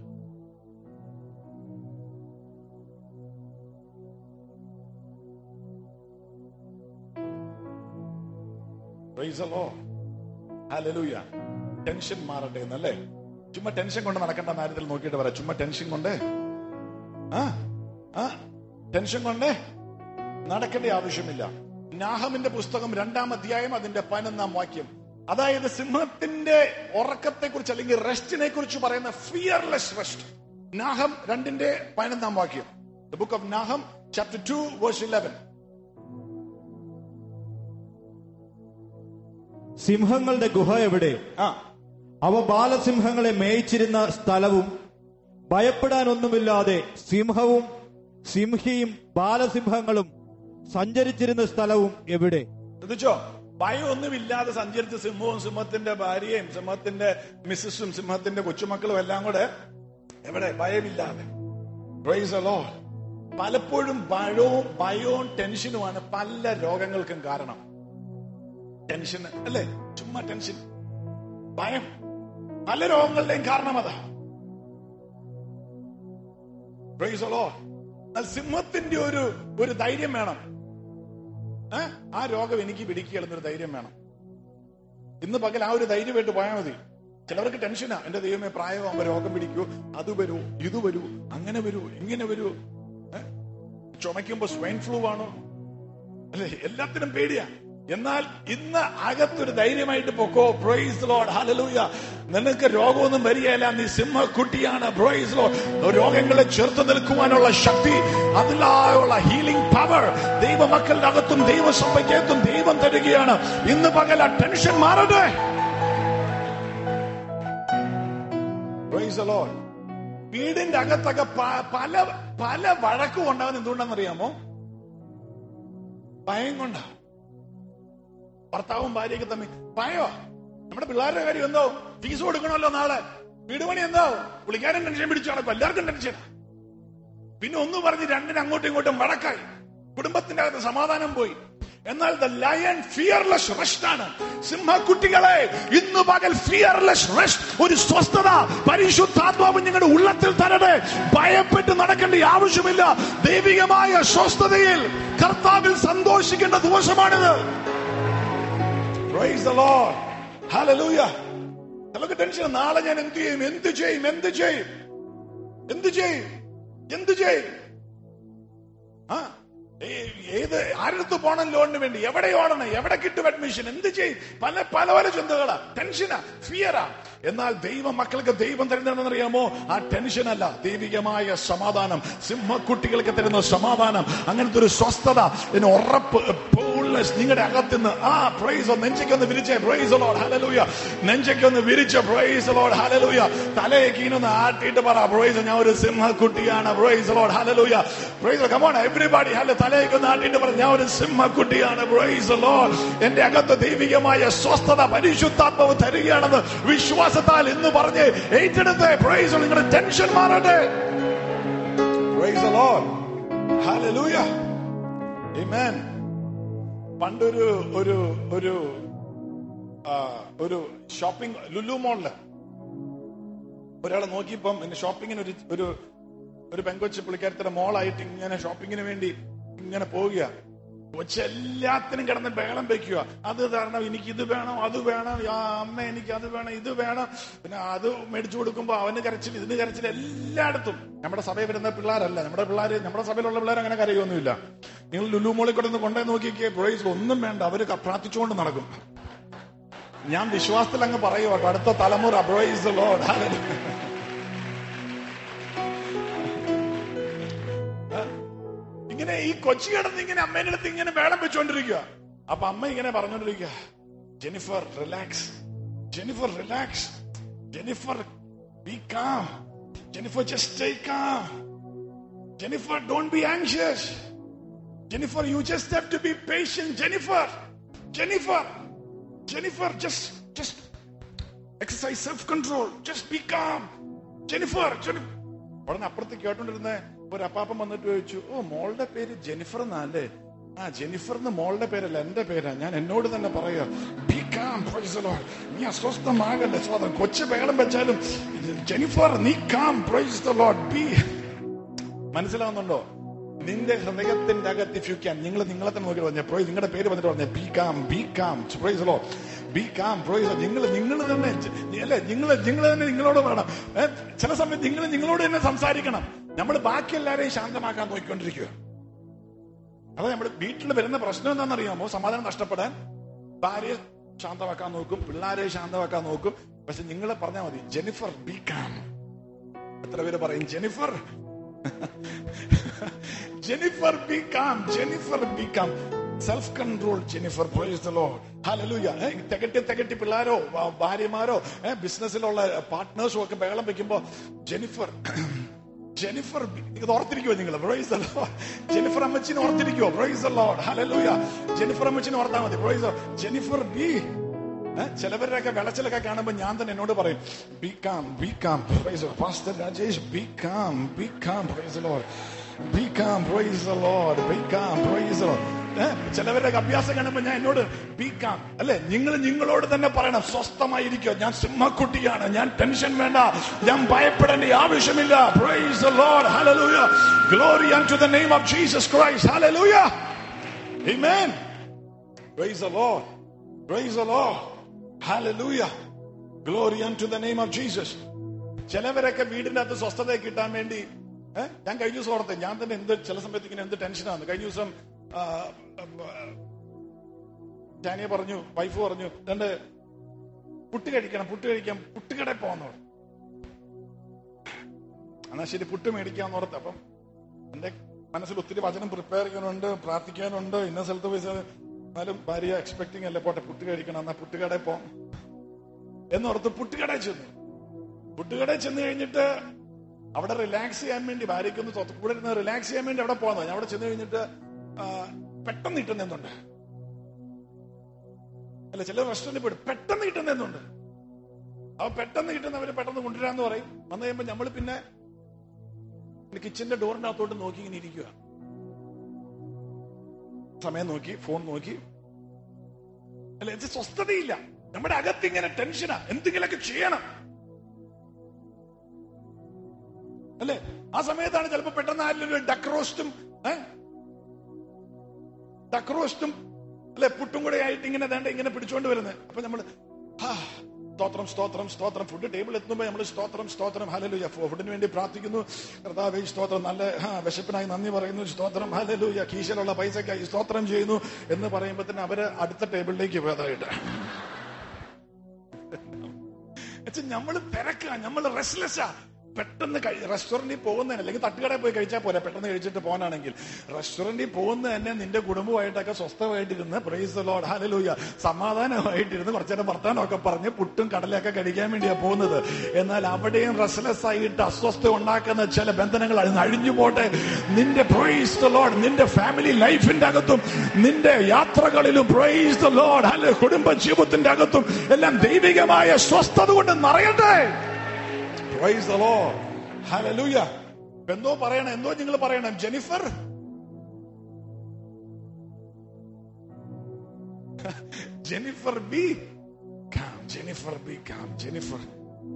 Praise the Lord. Hallelujah. Tension മാറട്ടെ എന്നല്ലേ ചുമ്മാ ടെൻഷൻ കൊണ്ട് നടക്കേണ്ട കാര്യത്തിൽ നോക്കിയിട്ട് പറയാം ചുമ്മാ ടെൻഷൻ കൊണ്ട് ആ ആ ടെൻഷൻ കൊണ്ട് നടക്കേണ്ട ആവശ്യമില്ല നാഹമിന്റെ പുസ്തകം രണ്ടാം അധ്യായം അതിന്റെ പതിനൊന്നാം വാക്യം അതായത് സിംഹത്തിന്റെ ഉറക്കത്തെ കുറിച്ച് അല്ലെങ്കിൽ റെസ്റ്റിനെ കുറിച്ച് പറയുന്ന ഫിയർലെസ് റെസ്റ്റ് നാഹം രണ്ടിന്റെ പതിനൊന്നാം വാക്യം the book of Nahum chapter two verse eleven സിംഹങ്ങളുടെ ഗുഹ എവിടെ ആ അവ ബാലസിംഹങ്ങളെ മേയിച്ചിരുന്ന സ്ഥലവും ഭയപ്പെടാനൊന്നുമില്ലാതെ സിംഹവും സിംഹിയും ബാലസിംഹങ്ങളും സഞ്ചരിച്ചിരുന്ന സ്ഥലവും എവിടെ ശ്രദ്ധിച്ചോ ഭയമൊന്നുമില്ലാതെ സഞ്ചരിച്ച സിംഹവും സിംഹത്തിന്റെ ഭാര്യയും സിംഹത്തിന്റെ മിസ്സസും സിംഹത്തിന്റെ കൊച്ചുമക്കളും എല്ലാം കൂടെ എവിടെ ഭയമില്ലാതെ Praise the Lord. പലപ്പോഴും ഭയവും ഭയവും ടെൻഷനുമാണ് പല രോഗങ്ങൾക്കും കാരണം ടെൻഷൻ അല്ലേ ചുമ്മാ ടെൻഷൻ ഭയം പല രോഗങ്ങളുടെയും കാരണം അതാ Praise the Lord. എന്നാൽ സിംഹത്തിന്റെ ഒരു ഒരു ധൈര്യം വേണം ഏ? ആ രോഗം എനിക്ക് പിടിക്കുകയെന്നൊരു ധൈര്യം വേണം ഇന്ന് പകൽ ആ ഒരു ധൈര്യമായിട്ട് പോയാൽ മതി ചിലവർക്ക് ടെൻഷനാ എന്റെ ദൈവമേ പ്രായമാകുമ്പോ രോഗം പിടിക്കൂ അത് വരൂ ഇത് വരൂ അങ്ങനെ വരൂ ഇങ്ങനെ വരൂ ഏ? ചുമയ്ക്കുമ്പോ സ്വൈൻ ഫ്ലൂ ആണോ അല്ലെ എല്ലാത്തിനും പേടിയാ എന്നാൽ ഇന്ന് അകത്തൊരു ധൈര്യമായിട്ട് പൊക്കോ പ്രൈസ് ലോഡ് ഹലലൂയ നിനക്ക് രോഗമൊന്നും വരികയില്ല നീ സിംഹക്കുട്ടിയാണ് പ്രൈസ് ലോഡ് രോഗങ്ങളെ ചെറുത്ത് നിൽക്കുവാനുള്ള ശക്തി അതിലുള്ള ഹീലിംഗ് പവർ ദൈവമക്കളുടെ അകത്തും ദൈവസഭയ്ക്കകത്തും ദൈവം തരികയാണ് ഇന്ന് പകൽ ആ ടെൻഷൻ മാറട്ടെ പ്രൈസ് the Lord. വീടിന്റെ അകത്തൊക്കെ പ- പല പല വഴക്കും ഉണ്ടാകുന്ന എന്തുകൊണ്ടാണെന്നറിയാമോ ഭയം കൊണ്ടാ ഭർത്താവും ഭാര്യയൊക്കെ തമ്മിൽ ഭയോ നമ്മുടെ പിള്ളേരുടെ കാര്യം എന്തോ ഫീസ് കൊടുക്കണമല്ലോ നാളെ വീട് പണി എന്തോ പുള്ളിക്കാരൻ ടെൻഷൻ പിടിച്ചു നടക്കും എല്ലാവർക്കും ടെൻഷൻ പിന്നെ ഒന്ന് പറഞ്ഞ് രണ്ടിനും അങ്ങോട്ടും ഇങ്ങോട്ടും വഴക്കായി കുടുംബത്തിന്റെ അകത്ത് സമാധാനം പോയി എന്നാൽ ദ ലയൺ ഫിയർലെസ് റെസ്റ്റ് ആണ് സിംഹക്കുട്ടികളെ ഇന്ന് പകൽ ഫിയർലെസ് റെസ്റ്റ് ഒരു സ്വസ്ഥത പരിശുദ്ധാത്മാവ് നിങ്ങളുടെ ഉള്ളത്തിൽ തരട്ടെ ഭയപ്പെട്ട് നടക്കേണ്ട ആവശ്യമില്ല ദൈവികമായ സ്വസ്ഥതയിൽ കർത്താവിൽ സന്തോഷിക്കേണ്ട ദിവസമാണിത് Praise the Lord. Hallelujah. നമുക്ക് ടെൻഷൻ നാളെ ഞാൻ എന്ത് ചെയ്യും എന്ത് ചെയ്യും എന്ത് ചെയ്യും എന്ത് ചെയ്യും എന്ത് ചെയ്യും ആ ഏ- ഏത് ആരടുത്ത് പോകണം ലോണിന് വേണ്ടി എവിടെ ഓടണം എവിടെ കിട്ടും അഡ്മിഷൻ എന്ത് ചെയ്യും പല പല പല ചിന്തകളാ ടെൻഷനാ ഫിയറാ എന്നാൽ ദൈവ മക്കൾക്ക് ദൈവം തരുന്നതെന്ന് അറിയാമോ ആ ടെൻഷൻ അല്ല ദൈവികമായ സമാധാനം സിംഹക്കുട്ടികൾക്ക് തരുന്ന സമാധാനം അങ്ങനത്തെ ഒരു സ്വസ്ഥത ഇതിന് ഉറപ്പ് ഫുൾനെസ് നിങ്ങളുടെ അകത്തുനിന്ന് ആ പ്രൈസ് നെഞ്ചയ്ക്കൊന്ന് വിരിച്ചേ പ്രൈസ് ലോഡ് ഹലലൂയ നെഞ്ചയ്ക്കൊന്ന് വിരിച്ച പ്രൈസ് ലോഡ് ഹലലൂയ തലയേക്കീനൊന്ന് ആട്ടിയിട്ട് പറ പ്രൈസ് ഞാൻ ഒരു സിംഹക്കുട്ടിയാണ് praise Lord hallelujah praise come on everybody ഹല തലയേക്കൊന്ന് ആട്ടിയിട്ട് പറ ഞാൻ ഒരു സിംഹക്കുട്ടിയാണ് പ്രൈസ് ലോഡ് എന്റെ അകത്ത് ദൈവികമായ സ്വസ്ഥത പരിശുദ്ധാത്മാവ് തരികയാണെന്ന് വിശ്വാസത്താൽ ഇന്ന് പറഞ്ഞ് ഏറ്റെടുത്ത് പ്രൈസ് നിങ്ങളുടെ ടെൻഷൻ മാറട്ടെ പ്രൈസ് ലോഡ് ഹലലൂയ Amen. പണ്ടൊരു ഒരു ഒരു ആ, ഒരു ഷോപ്പിംഗ് ലുലു മോളില് ഒരാളെ നോക്കിയപ്പം എന്നെ ഷോപ്പിങ്ങിന് ഒരു ഒരു ഒരു പെങ്കൊച്ച് പുള്ളിക്കാരത്തിന്റെ മോളായിട്ട് ഇങ്ങനെ ഷോപ്പിങ്ങിന് വേണ്ടി ഇങ്ങനെ പോവുക കൊച്ച് എല്ലാത്തിനും കിടന്ന് ബഹളം വെക്കുക അത് കാരണം എനിക്ക് ഇത് വേണം അത് വേണം ആ അമ്മ എനിക്ക് അത് വേണം ഇത് വേണം പിന്നെ അത് മേടിച്ചു കൊടുക്കുമ്പോ അവന് കരച്ചിൽ ഇതിന് കരച്ചിൽ എല്ലായിടത്തും നമ്മുടെ സഭയിൽ വരുന്ന പിള്ളേരല്ല നമ്മുടെ പിള്ളേര് നമ്മുടെ സഭയിലുള്ള പിള്ളേർ അങ്ങനെ കരയൊന്നുമില്ല നിങ്ങൾ ലുലു മോളിൽ കൊണ്ടൊന്ന് കൊണ്ടേ നോക്കിക്കേ പ്രൊയ്സ് ഒന്നും വേണ്ട അവര് ക- പ്രാർത്ഥിച്ചുകൊണ്ട് നടക്കും ഞാൻ വിശ്വാസത്തിൽ അങ്ങ് പറയുക കേട്ടോ അടുത്ത തലമുറ പ്രൊയ്സ് ലോഡ് ഇങ്ങനെ ഈ കൊച്ചി കിടന്ന് ഇങ്ങനെ അമ്മേന്റെ അടുത്ത് ഇങ്ങനെ വേളം വെച്ചുകൊണ്ടിരിക്കുക അപ്പൊ അമ്മ ഇങ്ങനെ പറഞ്ഞുകൊണ്ടിരിക്കുക Jennifer relax Jennifer relax Jennifer be calm Jennifer just stay calm Jennifer don't be anxious Jennifer you just have to be patient Jennifer Jennifer Jennifer just just exercise self control just be calm Jennifer ഉടനെ അപ്പുറത്ത് കേട്ടോണ്ടിരുന്ന ഒരു അപ്പാപ്പൻ വന്നിട്ട് ചോദിച്ചു ഓ മോളുടെ പേര് Jennifer എന്നല്ലേ ആ Jennifer എന്ന് മോളുടെ പേരല്ല എന്റെ പേരാ ഞാൻ എന്നോട് തന്നെ പറയാ be calm praise the Lord. നീ അസ്വസ്ഥമാകല്ലേ സോദരൻ കൊച്ചു ബഹളം വെച്ചാലും ജെനിഫർ നീ calm praise the Lord be മനസ്സിലാവുന്നുണ്ടോ നിന്റെ ഹൃദയത്തിന്റെ അകത്ത് ഇഫ് യു ക്യാൻ നിങ്ങൾ നിങ്ങളെ തന്നെ നോക്കി പറഞ്ഞ പ്രോയ് നിങ്ങളുടെ പേര് വന്നിട്ട് പറഞ്ഞ be calm be calm praise Lord be calm praise നിങ്ങൾ നിങ്ങൾ തന്നെ അല്ലെ നിങ്ങൾ നിങ്ങൾ തന്നെ നിങ്ങളോട് പറയണം ഏ, ചില സമയത്ത് നിങ്ങൾ നിങ്ങളോട് തന്നെ സംസാരിക്കണം നമ്മൾ ബാക്കി എല്ലാവരെയും ശാന്തമാക്കാൻ നോക്കിക്കൊണ്ടിരിക്കുക അതാ നമ്മുടെ വീട്ടിൽ വരുന്ന പ്രശ്നം എന്താണെന്നറിയാമോ സമാധാനം നഷ്ടപ്പെടാൻ ഭാര്യയെ ശാന്തമാക്കാൻ നോക്കും പിള്ളേരെ ശാന്തമാക്കാൻ നോക്കും പക്ഷെ നിങ്ങൾ പറഞ്ഞാൽ മതി ജെനിഫർ ബി കാം എത്ര പേര് പറയും Jennifer Jennifer be calm Jennifer be calm self control Jennifer praise the Lord hallelujah ഏ, തികട്ടി തികട്ടി പിള്ളാരോ വ- ഭാര്യമാരോ ഏ, ബിസിനസ്സിലുള്ള പാർട്ട്നേഴ്സും ഒക്കെ ബഹളം വെക്കുമ്പോ ജെനിഫർ ജെനിഫർ ബി- ഇത് ഓർത്തിരിക്കുവോ നിങ്ങൾ പ്രൈസ് ദ ലോർഡ് ജെനിഫർ അമ്മച്ചിനെ ഓർത്തിരിക്കുവോ praise the Lord hallelujah Jennifer അമ്മച്ചിനെ ഓർത്താ മതി പ്രൈസ് ജെനിഫർ ബി ഏ, ചിലവരുടെയൊക്കെ വിളച്ചിലൊക്കെ കാണുമ്പോൾ ഞാൻ തന്നെ എന്നോട് പറയും be calm be calm pastor Rajesh be calm be calm praise Lord be calm praise Lord be calm praise ഏ, ചിലവരുടെ അഭ്യാസം കാണുമ്പോൾ ഞാൻ എന്നോട് ബീക്കാം അല്ലെ നിങ്ങൾ നിങ്ങളോട് തന്നെ പറയണം സ്വസ്ഥമായിരിക്കുക ഞാൻ സിംഹക്കുട്ടിയാണ് ഞാൻ ടെൻഷൻ വേണ്ട ഞാൻ ഭയപ്പെടേണ്ട ആവശ്യമില്ല praise the Lord hallelujah glory unto the name of Jesus Christ hallelujah amen praise the Lord praise the Lord hallelujah glory unto the name of Jesus ചിലവരൊക്കെ വീടിന്റെ അകത്ത് സ്വസ്ഥത കിട്ടാൻ വേണ്ടി ഏഹ് ഞാൻ കഴിഞ്ഞ ദിവസം ഓർത്തെ ഞാൻ തന്നെ എന്ത് ചില സമയത്ത് ഇങ്ങനെ എന്ത് ടെൻഷനാണ് കഴിഞ്ഞ ദിവസം ആ, ആ, ജാനിയെ പറഞ്ഞു വൈഫ് പറഞ്ഞു രണ്ട് പുട്ട് കഴിക്കണം പുട്ട് കഴിക്കാം പുട്ടുകടയിൽ പോകാന്ന് പറഞ്ഞു എന്നാ ശരി പുട്ട് മേടിക്കാന്ന് ഓർത്ത് അപ്പം എന്റെ മനസ്സിൽ ഒത്തിരി വചനം പ്രിപ്പയർ ചെയ്യാനുണ്ട് പ്രാർത്ഥിക്കാനുണ്ട് ഇന്ന സ്ഥലത്ത് പോയി സ- എന്നാലും ഭാര്യ എക്സ്പെക്ടിങ് അല്ലേ പോട്ടെ പുട്ട് കഴിക്കണം എന്നാ പുട്ടുകടയിൽ പോകാം എന്നോർത്ത് പുട്ടുകടയിൽ ചെന്നു പുട്ടുകടയിൽ ചെന്ന് കഴിഞ്ഞിട്ട് അവിടെ റിലാക്സ് ചെയ്യാൻ വേണ്ടി ഭാര്യയ്ക്കൊന്ന് തൊത്ത് കൂടെ ഇരുന്ന് റിലാക്സ് ചെയ്യാൻ വേണ്ടി അവിടെ പോകുന്നത് ഞാൻ അവിടെ ചെന്ന് കഴിഞ്ഞിട്ട് ആ, പെട്ടെന്ന് കിട്ടുന്നുണ്ട് അല്ല ചില റെസ്റ്റോറന്റിൽ പോയിട്ട് പെട്ടെന്ന് കിട്ടുന്നുണ്ട് അവ പെട്ടെന്ന് കിട്ടുന്നവര് പെട്ടെന്ന് കൊണ്ടുവരാന്ന് പറയും വന്നു കഴിയുമ്പോ നമ്മൾ പിന്നെ കിച്ചന്റെ ഡോറിന്റെ അകത്തോട്ട് നോക്കി ഇങ്ങനെ ഇരിക്കുക സമയം നോക്കി ഫോൺ നോക്കി അല്ല ഇത് സ്വസ്ഥതയില്ല നമ്മുടെ അകത്ത് ഇങ്ങനെ ടെൻഷനാ എന്തെങ്കിലുമൊക്കെ ചെയ്യണം അല്ലേ ആ സമയത്താണ് ചിലപ്പോ പെട്ടെന്ന് ആരെങ്കിലും ഒരു ഡക്ക് റോസ്റ്റും ഡക്ക് റോസ്റ്റും അല്ലെ പുട്ടും കൂടെ ആയിട്ട് ഇങ്ങനെ വേണ്ട ഇങ്ങനെ പിടിച്ചോണ്ട് വരുന്നത് അപ്പൊ നമ്മള് ഹാ, സ്തോത്രം സ്തോത്രം സ്തോത്രം ഫുഡ് ടേബിൾ എത്തുമ്പോൾ നമ്മൾ സ്തോത്രം സ്തോത്രം ഹലലൂയ ഫുഡിന് വേണ്ടി പ്രാർത്ഥിക്കുന്നു കർത്താവേ സ്തോത്രം നല്ല ഹാ, വിശപ്പിനായി നന്ദി പറയുന്നു സ്തോത്രം ഹലലൂയ കീശയിലുള്ള പൈസക്കായി സ്തോത്രം ചെയ്യുന്നു എന്ന് പറയുമ്പോ തന്നെ അവര് അടുത്ത ടേബിളിലേക്ക് പോയതായിട്ട് നമ്മൾ തിരക്കാ നമ്മൾ റെസ്ലെസ്സാ പെട്ടെന്ന് റെസ്റ്റോറന്റിൽ പോകുന്നതിന് അല്ലെങ്കിൽ തട്ടുകടയിൽ പോയി കഴിച്ചാൽ പോരാ പെട്ടെന്ന് കഴിച്ചിട്ട് പോകാനാണെങ്കിൽ റെസ്റ്റോറന്റിൽ പോകുന്ന തന്നെ നിന്റെ കുടുംബമായിട്ടൊക്കെ സ്വസ്ഥമായിട്ടിരുന്ന് പ്രൈസ് ലോഡ് ഹാലലൂയ സമാധാനമായിട്ടിരുന്ന് കുറച്ചു നേരം വർത്താനമൊക്കെ പറഞ്ഞ് പുട്ടും കടലൊക്കെ കഴിക്കാൻ വേണ്ടിയാ പോകുന്നത് എന്നാൽ അവിടെയും റെസ്ലെസ് ആയിട്ട് അസ്വസ്ഥ ഉണ്ടാക്കുന്ന ചില ബന്ധനങ്ങൾ അഴിഞ്ഞ് അഴിഞ്ഞു പോട്ടെ നിന്റെ പ്രൈസ് ദ ലോഡ് നിന്റെ ഫാമിലി ലൈഫിന്റെ അകത്തും നിന്റെ യാത്രകളിലും പ്രൈസ് ദ ലോഡ് അല്ലെ കുടുംബ ജീവിതത്തിന്റെ അകത്തും എല്ലാം ദൈവികമായ സ്വസ്ഥത കൊണ്ട് നിറയട്ടെ പ്രൈസ് ദ ലോർഡ് ഹല്ലേലൂയ എന്തോ പറയണം എന്തോ നിങ്ങൾ പറയണം Jennifer Jennifer be calm Jennifer be calm Jennifer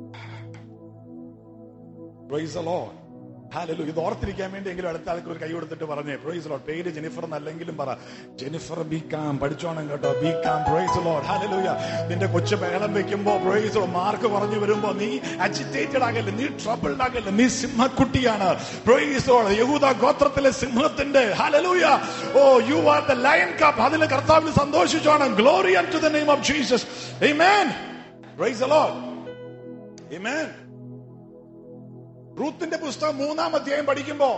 praise the Lord hallelujah ഇത് ഓർത്തിരിക്കാൻ വേണ്ടി എങ്കിലും അടുത്ത ആൾക്ക് ഒരു കൈ കൊടുത്തിട്ട് പറഞ്ഞേ പ്രൈസ് ലോർഡ് പേര് ജെനിഫർ എന്നല്ലെങ്കിലും പറ ജെനിഫർ ബി കാം പഠിച്ചോണം കേട്ടോ be calm praise Lord hallelujah നിന്റെ കൊച്ചു ബഹളം വെക്കുമ്പോ പ്രൈസ് മാർക്ക് പറഞ്ഞു വരുമ്പോ നീ അജിറ്റേറ്റഡ് ആകല്ലേ നീ ട്രബിൾഡ് ആകല്ലേ നീ സിംഹക്കുട്ടിയാണ് പ്രൈസ് ലോർഡ് യഹൂദ ഗോത്രത്തിലെ സിംഹത്തിന്റെ hallelujah oh you are the lion cub അതിൽ കർത്താവിന് സന്തോഷിച്ചോണം glory unto the name of Jesus amen praise the Lord amen റൂത്തിന്റെ പുസ്തകം മൂന്നാം അധ്യായം പഠിക്കുമ്പോ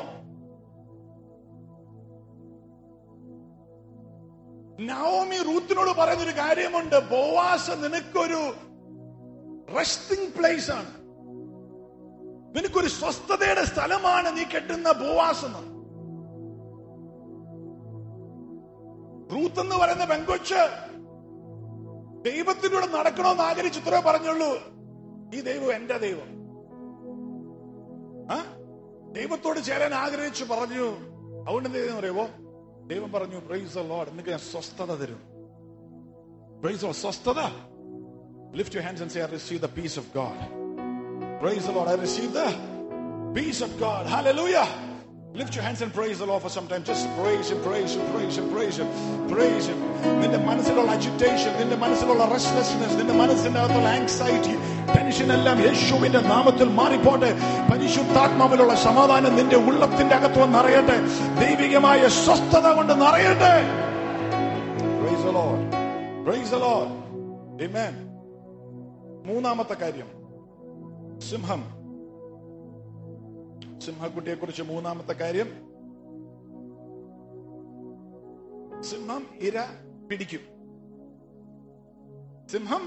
നവോമി റൂത്തിനോട് പറയുന്നൊരു കാര്യമുണ്ട് ബോവാസ് നിനക്കൊരു റെസ്റ്റിംഗ് പ്ലേസ് ആണ് നിനക്കൊരു സ്വസ്ഥതയുടെ സ്ഥലമാണ് നീ കെട്ടുന്ന ബോവാസ് എന്ന് റൂത്ത് എന്ന് പറയുന്ന പെങ്കൊച്ച് ദൈവത്തിലൂടെ നടക്കണമെന്ന് ആഗ്രഹിച്ചു ഇത്രേ പറഞ്ഞുള്ളൂ ഈ ദൈവം എന്റെ ദൈവം ആ? ദൈവത്തോട് ചേരാൻ ആഗ്രഹിച്ചു പറഞ്ഞു അതുകൊണ്ട് എന്ത് ചെയ്തെന്ന് അറിയുമോ ദൈവം പറഞ്ഞു പ്രൈസ് ലോഡ് നിനക്ക് ഞാൻ സ്വസ്ഥത തരും പ്രൈസ് സ്വസ്ഥത lift you hands and say I receive the peace of God praise Lord I receive the peace of God hallelujah Lift your hands and praise the Lord for some time. Just praise Him, praise Him, praise Him, praise Him, praise Him. നിന്റെ മനസ്സിലുള്ള agitation നിന്റെ മനസ്സിലുള്ള restlessness നിന്റെ മനസ്സിന്റെ അകത്തുള്ള anxiety tension എല്ലാം യേശുവിന്റെ നാമത്തിൽ മാറിപ്പോട്ടെ പരിശുദ്ധാത്മാവിലുള്ള സമാധാനം നിന്റെ ഉള്ളത്തിന്റെ അകത്ത് വന്ന് നിറയട്ടെ ദൈവികമായ സ്വസ്ഥത കൊണ്ട് നിറയട്ടെ Praise the Lord. Praise the Lord. Amen. മൂന്നാമത്തെ കാര്യം സിംഹം സിംഹക്കുട്ടിയെ കുറിച്ച് മൂന്നാമത്തെ കാര്യം സിംഹം ഇര പിടിക്കും സിംഹം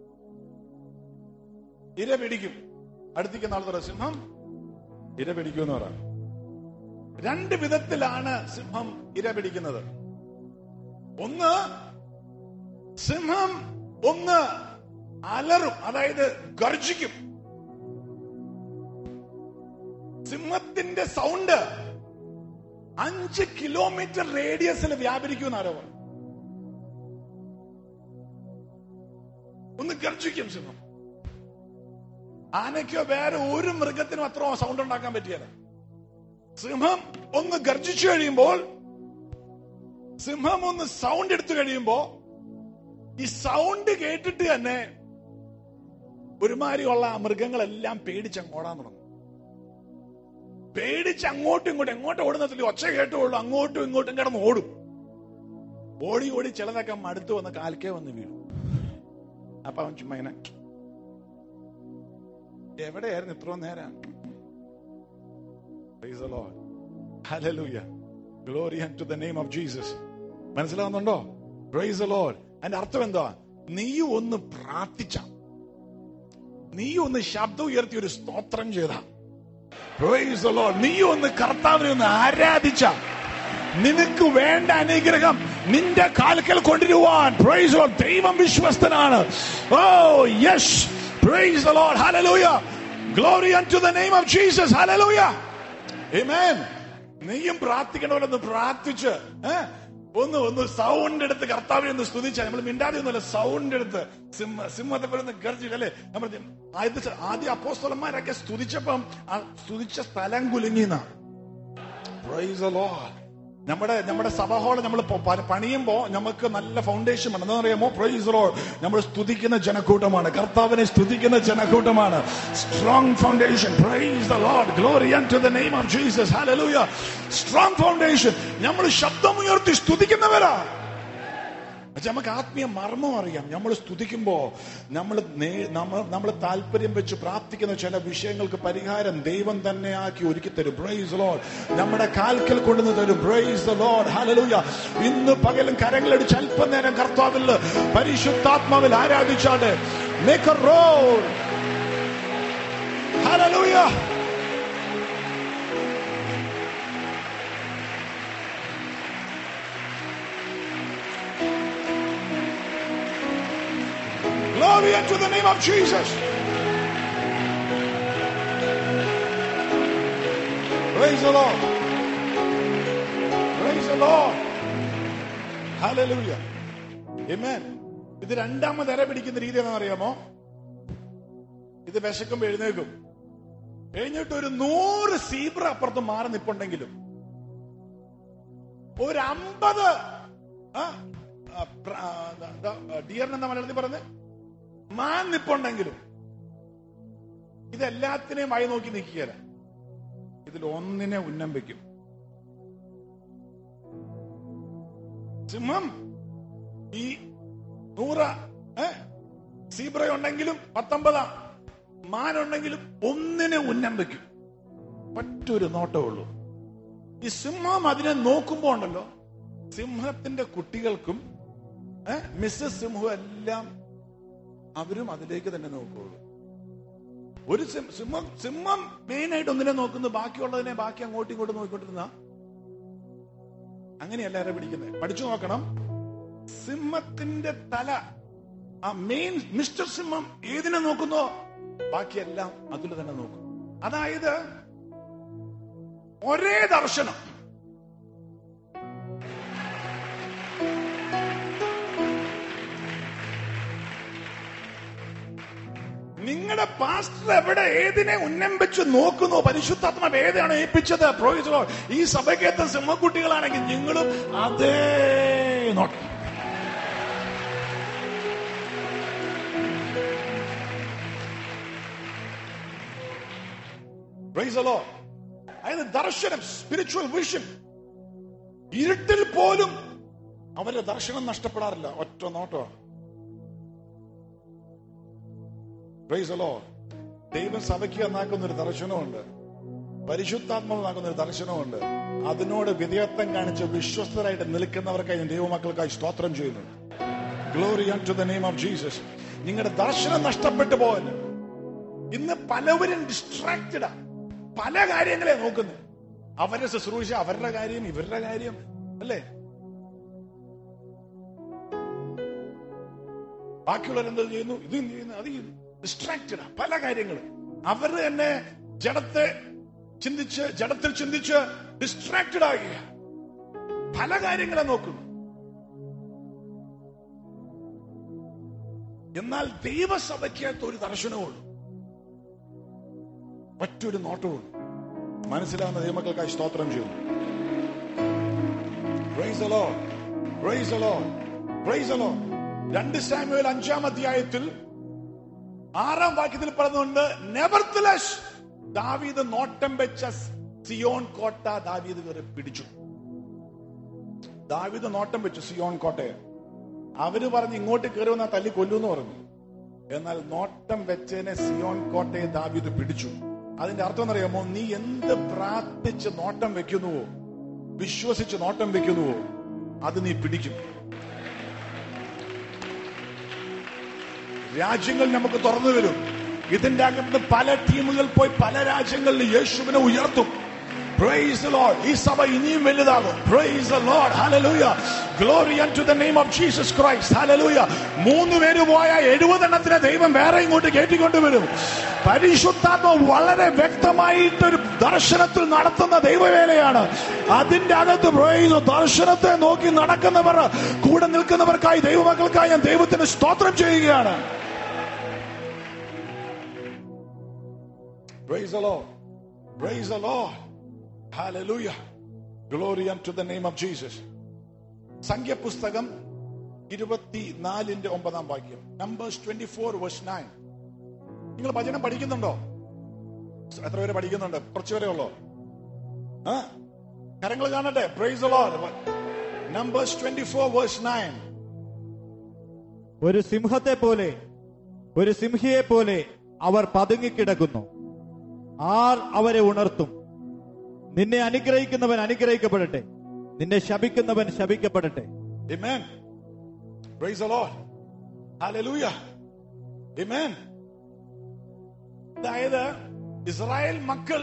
ഇര പിടിക്കും അടുത്തേക്ക് നാളെ പറ സിംഹം ഇര പിടിക്കുമെന്ന് പറ രണ്ട് വിധത്തിലാണ് സിംഹം ഇര പിടിക്കുന്നത് ഒന്ന് സിംഹം ഒന്ന് അലറും അതായത് ഗർജിക്കും സിംഹത്തിന്റെ സൗണ്ട് അഞ്ച് കിലോമീറ്റർ റേഡിയസിൽ വ്യാപരിക്കും ആരോ പറഞ്ഞു ഒന്ന് ഗർജിക്കും സിംഹം ആനയ്ക്കോ വേറെ ഒരു മൃഗത്തിനും അത്ര സൗണ്ട് ഉണ്ടാക്കാൻ പറ്റിയല്ല സിംഹം ഒന്ന് ഗർജിച്ചു കഴിയുമ്പോൾ സിംഹം ഒന്ന് സൗണ്ട് എടുത്തു കഴിയുമ്പോ ഈ സൗണ്ട് കേട്ടിട്ട് തന്നെ ഒരുമാതിരിയുള്ള ആ മൃഗങ്ങളെല്ലാം പേടിച്ച് ഓടാൻ തുടങ്ങും പേടിച്ച് അങ്ങോട്ടും ഇങ്ങോട്ടും എങ്ങോട്ടും ഓടുന്നതിൽ ഒച്ച കേട്ടുള്ളൂ അങ്ങോട്ടും ഇങ്ങോട്ടും കിടന്ന് ഓടും ഓടി ഓടി ചിലതൊക്കെ മടുത്ത് വന്ന് കാൽക്കേ വന്ന് വീഴും അപ്പൊ അവൻ ചുമ്മാ ഇങ്ങനെ എവിടെയായിരുന്നു ഇത്രയും നേരം Praise the Lord. Hallelujah. Glory unto the name of Jesus. മനസ്സിലാവുന്നുണ്ടോ പ്രൈസ് the Lord. അതിന്റെ അർത്ഥം എന്താ നീ ഒന്ന് പ്രാർത്ഥിച്ച നീ ഒന്ന് ശബ്ദം ഉയർത്തി ഒരു സ്തോത്രം ചെയ്ത പ്രൈസ് the Lord. നീ ഒന്ന് കർത്താവിനെ ഒന്ന് ആരാധിച്ച നിനക്ക് വേണ്ട അനുഗ്രഹം നിന്റെ കാൽക്കൽ കൊണ്ടുവരുവാൻ പ്രൈസ് the Lord. ദൈവം വിശ്വസ്തനാണ് oh yes praise the Lord. Hallelujah. Glory unto the name of Jesus. Hallelujah. Amen. നീയും പ്രാർത്ഥിക്കണമല്ലോ പ്രാർത്ഥിച്ച് ഏ? ഒന്ന് ഒന്ന് സൗണ്ട് എടുത്ത് കർത്താവിനെ ഒന്ന് സ്തുതിച്ച നമ്മൾ മിണ്ടാതെ ഒന്നുമല്ല സൗണ്ട് എടുത്ത് സിംഹ സിംഹത്തെ പോലെ ഒന്ന് ഗർജില്ല അല്ലെ നമ്മൾ ആദ്യ ആദ്യ അപ്പോസ്തലന്മാരൊക്കെ സ്തുതിച്ചപ്പം ആ സ്തുതിച്ച സ്ഥലം കുലുങ്ങിന്ന Praise the Lord. നമ്മുടെ നമ്മുടെ സഭഹോള് നമ്മൾ പണിയുമ്പോ നമുക്ക് നല്ല ഫൗണ്ടേഷൻ വേണം എന്താ അറിയാമോ പ്രൈസ് ലോഡ് നമ്മൾ സ്തുതിക്കുന്ന ജനക്കൂട്ടമാണ് കർത്താവിനെ സ്തുതിക്കുന്ന ജനക്കൂട്ടമാണ് strong foundation praise the Lord glory to the name of Jesus hallelujah strong foundation നമ്മൾ ശബ്ദം ഉയർത്തി സ്തുതിക്കുന്നവരാ പക്ഷെ നമുക്ക് ആത്മീയ മർമ്മം അറിയാം നമ്മൾ സ്തുതിക്കുമ്പോ നമ്മൾ നമ്മൾ താല്പര്യം വെച്ച് പ്രാർത്ഥിക്കുന്ന ചില വിഷയങ്ങൾക്ക് പരിഹാരം ദൈവം തന്നെ ആക്കി ഒരുക്കി തരും ബ്രൈസ് ലോഡ് നമ്മുടെ കാൽക്കൽ കൊണ്ടുവന്ന് തരും ബ്രൈസ് ലോഡ് ഹലലൂയ ഇന്ന് പകലും കരങ്ങളടിച്ച് അല്പനേരം കർത്താവിൽ പരിശുദ്ധാത്മാവിൽ ആരാധിച്ചാണ് make road hallelujah Glory unto the name of Jesus. Praise the Lord. Praise the Lord. Hallelujah. Amen. ഇത് രണ്ടാമത് ഇര പിടിക്കുന്ന രീതി എന്താണെന്ന് അറിയാമോ ഇത് വിശക്കുമ്പോ എഴുന്നേക്കും എഴുന്നേറ്റ് ഒരു നൂറ് സീബ്ര അപ്പുറത്ത് മാറി നിപ്പുണ്ടെങ്കിലും ഒരു അമ്പത് ഡിയറിന് എന്താ മലയാളത്തിൽ പറഞ്ഞത് മാൻ നിപ്പുണ്ടെങ്കിലും ഇതെല്ലാത്തിനെയും വായി നോക്കി നിൽക്കുകയല്ല ഇതിൽ ഒന്നിനെ ഉന്നം വെക്കും സിംഹം ഈ നൂറ സീബ്ര ഉണ്ടെങ്കിലും പത്തൊമ്പതാ മാനുണ്ടെങ്കിലും ഒന്നിനെ ഉന്നം വെക്കും മറ്റൊരു നോട്ടമേ ഉള്ളൂ ഈ സിംഹം അതിനെ നോക്കുമ്പോ ഉണ്ടല്ലോ സിംഹത്തിന്റെ കുട്ടികൾക്കും മിസ്സസ് സിംഹവും എല്ലാം അവരും അതിലേക്ക് തന്നെ നോക്കുകയുള്ളൂ ഒരു സിംഹം സിംഹം മെയിൻ ആയിട്ട് ഒന്നിനെ നോക്കുന്നു ബാക്കിയുള്ളതിനെ ബാക്കി അങ്ങോട്ടും ഇങ്ങോട്ടും നോക്കിക്കൊണ്ടിരുന്ന അങ്ങനെയല്ല ആരെ പിടിക്കുന്നത് പഠിച്ചു നോക്കണം സിംഹത്തിന്റെ തല ആ മെയിൻ മിസ്റ്റർ സിംഹം ഏതിനെ നോക്കുന്നോ ബാക്കിയെല്ലാം അതിൽ തന്നെ നോക്കും അതായത് ഒരേ ദർശനം നിങ്ങളുടെ പാസ്റ്റർ എവിടെ ഏതിനെ ഉന്നം വെച്ച് നോക്കുന്നു പരിശുദ്ധാത്മാവ് ഏതാണ് ഏൽപ്പിച്ചത് പ്രോയിച്ചോ ഈ സഭയ്ക്കകത്ത് സിംഹക്കുട്ടികളാണെങ്കിൽ നിങ്ങളും അതേ നോട്ടം അതായത് ദർശനം സ്പിരിച്വൽ വിഷൻ ഇരുട്ടിൽ പോലും അവരുടെ ദർശനം നഷ്ടപ്പെടാറില്ല ഒറ്റ നോട്ടമാണ് പ്രൈസലോ ദൈവം സഭയ്ക്ക് നന്നാക്കുന്ന ഒരു ദർശനമുണ്ട് പരിശുദ്ധാത്മാവ് നാക്കുന്ന ഒരു ദർശനമുണ്ട് അതിനോട് വിധേയത്വം കാണിച്ച് വിശ്വസ്തരായിട്ട് നിൽക്കുന്നവർക്കായി ഞാൻ ദൈവമക്കൾക്കായി സ്തോത്രം ചെയ്യുന്നു glory to the name of Jesus നിങ്ങളുടെ ദർശനം നഷ്ടപ്പെട്ടു പോകാൻ ഇന്ന് പലവരും ഡിസ്ട്രാക്റ്റഡാ പല കാര്യങ്ങളെ നോക്കുന്നു അവരുടെ ശുശ്രൂഷ അവരുടെ കാര്യം ഇവരുടെ കാര്യം അല്ലേ ബാക്കിയുള്ളവർ എന്താ ചെയ്യുന്നു ഇത് ചെയ്യുന്നു അത് ചെയ്യുന്നു ഡിസ്ട്രാക്റ്റഡ് പല കാര്യങ്ങളും അവർ തന്നെ ജഡത്തെ ചിന്തിച്ച് ജഡത്തിൽ ചിന്തിച്ച് ഡിസ്ട്രാക്റ്റഡ് ആകുക പല കാര്യങ്ങളെ നോക്കുന്നു എന്നാൽ ദൈവസഭയ്ക്കകത്ത് ഒരു ദർശനമുള്ളൂ മറ്റൊരു നോട്ടവും മനസ്സിലാവുന്ന ദൈവമക്കൾക്കായി സ്തോത്രം ചെയ്യുന്നു Praise the Lord. Praise the Lord. Praise the Lord. രണ്ട് സാമുവേൽ അഞ്ചാം അധ്യായത്തിൽ ആറാം വാക്യത്തിൽ പറഞ്ഞുകൊണ്ട് നെവർത്തലസ് ദാവീദ് നോട്ടം വെച്ച സിയോൺ കോട്ട ദാവീദ് കയറി പിടിച്ചു ദാവീദ് നോട്ടം വെച്ചു സിയോൺ കോട്ടയെ അവര് പറഞ്ഞ് ഇങ്ങോട്ട് കയറി വന്നാൽ തല്ലി കൊല്ലുമെന്ന് പറഞ്ഞു എന്നാൽ നോട്ടം വെച്ചതിനെ സിയോൺ കോട്ടയെ ദാവീദ് പിടിച്ചു അതിന്റെ അർത്ഥം എന്നറിയാമോ നീ എന്ത് പ്രാർത്ഥിച്ച് നോട്ടം വെക്കുന്നുവോ വിശ്വസിച്ച് നോട്ടം വെക്കുന്നുവോ അത് നീ പിടിക്കും രാജ്യങ്ങൾ നമുക്ക് തുറന്നു വരും ഇതിന്റെ അകത്ത് പല ടീമുകൾ പോയി പല രാജ്യങ്ങളിൽ യേശുവിനെ ഉയർത്തും Praise the Lord. ഈ സഭ ഇനിയും വലുതാകും Praise the Lord. Hallelujah. Glory unto the name of Jesus Christ. Hallelujah. മൂന്ന് പേര് പോയ എഴുപതെണ്ണത്തിനെ ദൈവം വേറെ ഇങ്ങോട്ട് കയറ്റിക്കൊണ്ടുവരും പരിശുദ്ധാത്മ വളരെ വ്യക്തമായിട്ടൊരു ദർശനത്തിൽ നടത്തുന്ന ദൈവവേലയാണ് അതിന്റെ അകത്ത് praise ദർശനത്തെ നോക്കി നടക്കുന്നവർ കൂടെ നിൽക്കുന്നവർക്കായി ദൈവമക്കൾക്കായി ഞാൻ ദൈവത്തിന് സ്തോത്രം ചെയ്യുകയാണ് Praise the Lord. Praise the Lord. Hallelujah. Glory unto the name of Jesus. സംഖ്യപുസ്തകം ഇരുപത്തിനാലിന്റെ ഒമ്പതാം വാക്യം numbers twenty four verse nine നിങ്ങൾ ഭജനം പഠിക്കുന്നുണ്ടോ എത്ര പേര് പഠിക്കുന്നുണ്ട് കുറച്ച് പേരെ ഉള്ളോ ആ കരങ്ങൾ കാണട്ടെ praise numbers twenty four verse nine ഒരു സിംഹത്തെ പോലെ ഒരു സിംഹിയെ പോലെ അവർ പതുങ്ങിക്കിടക്കുന്നു ആർ അവരെ ഉണർത്തും നിന്നെ അനുഗ്രഹിക്കുന്നവൻ അനുഗ്രഹിക്കപ്പെടട്ടെ നിന്നെ ശപിക്കുന്നവൻ ശപിക്കപ്പെടട്ടെ Amen. Praise the Lord. Hallelujah. Amen. അതായത് ഇസ്രായേൽ മക്കൾ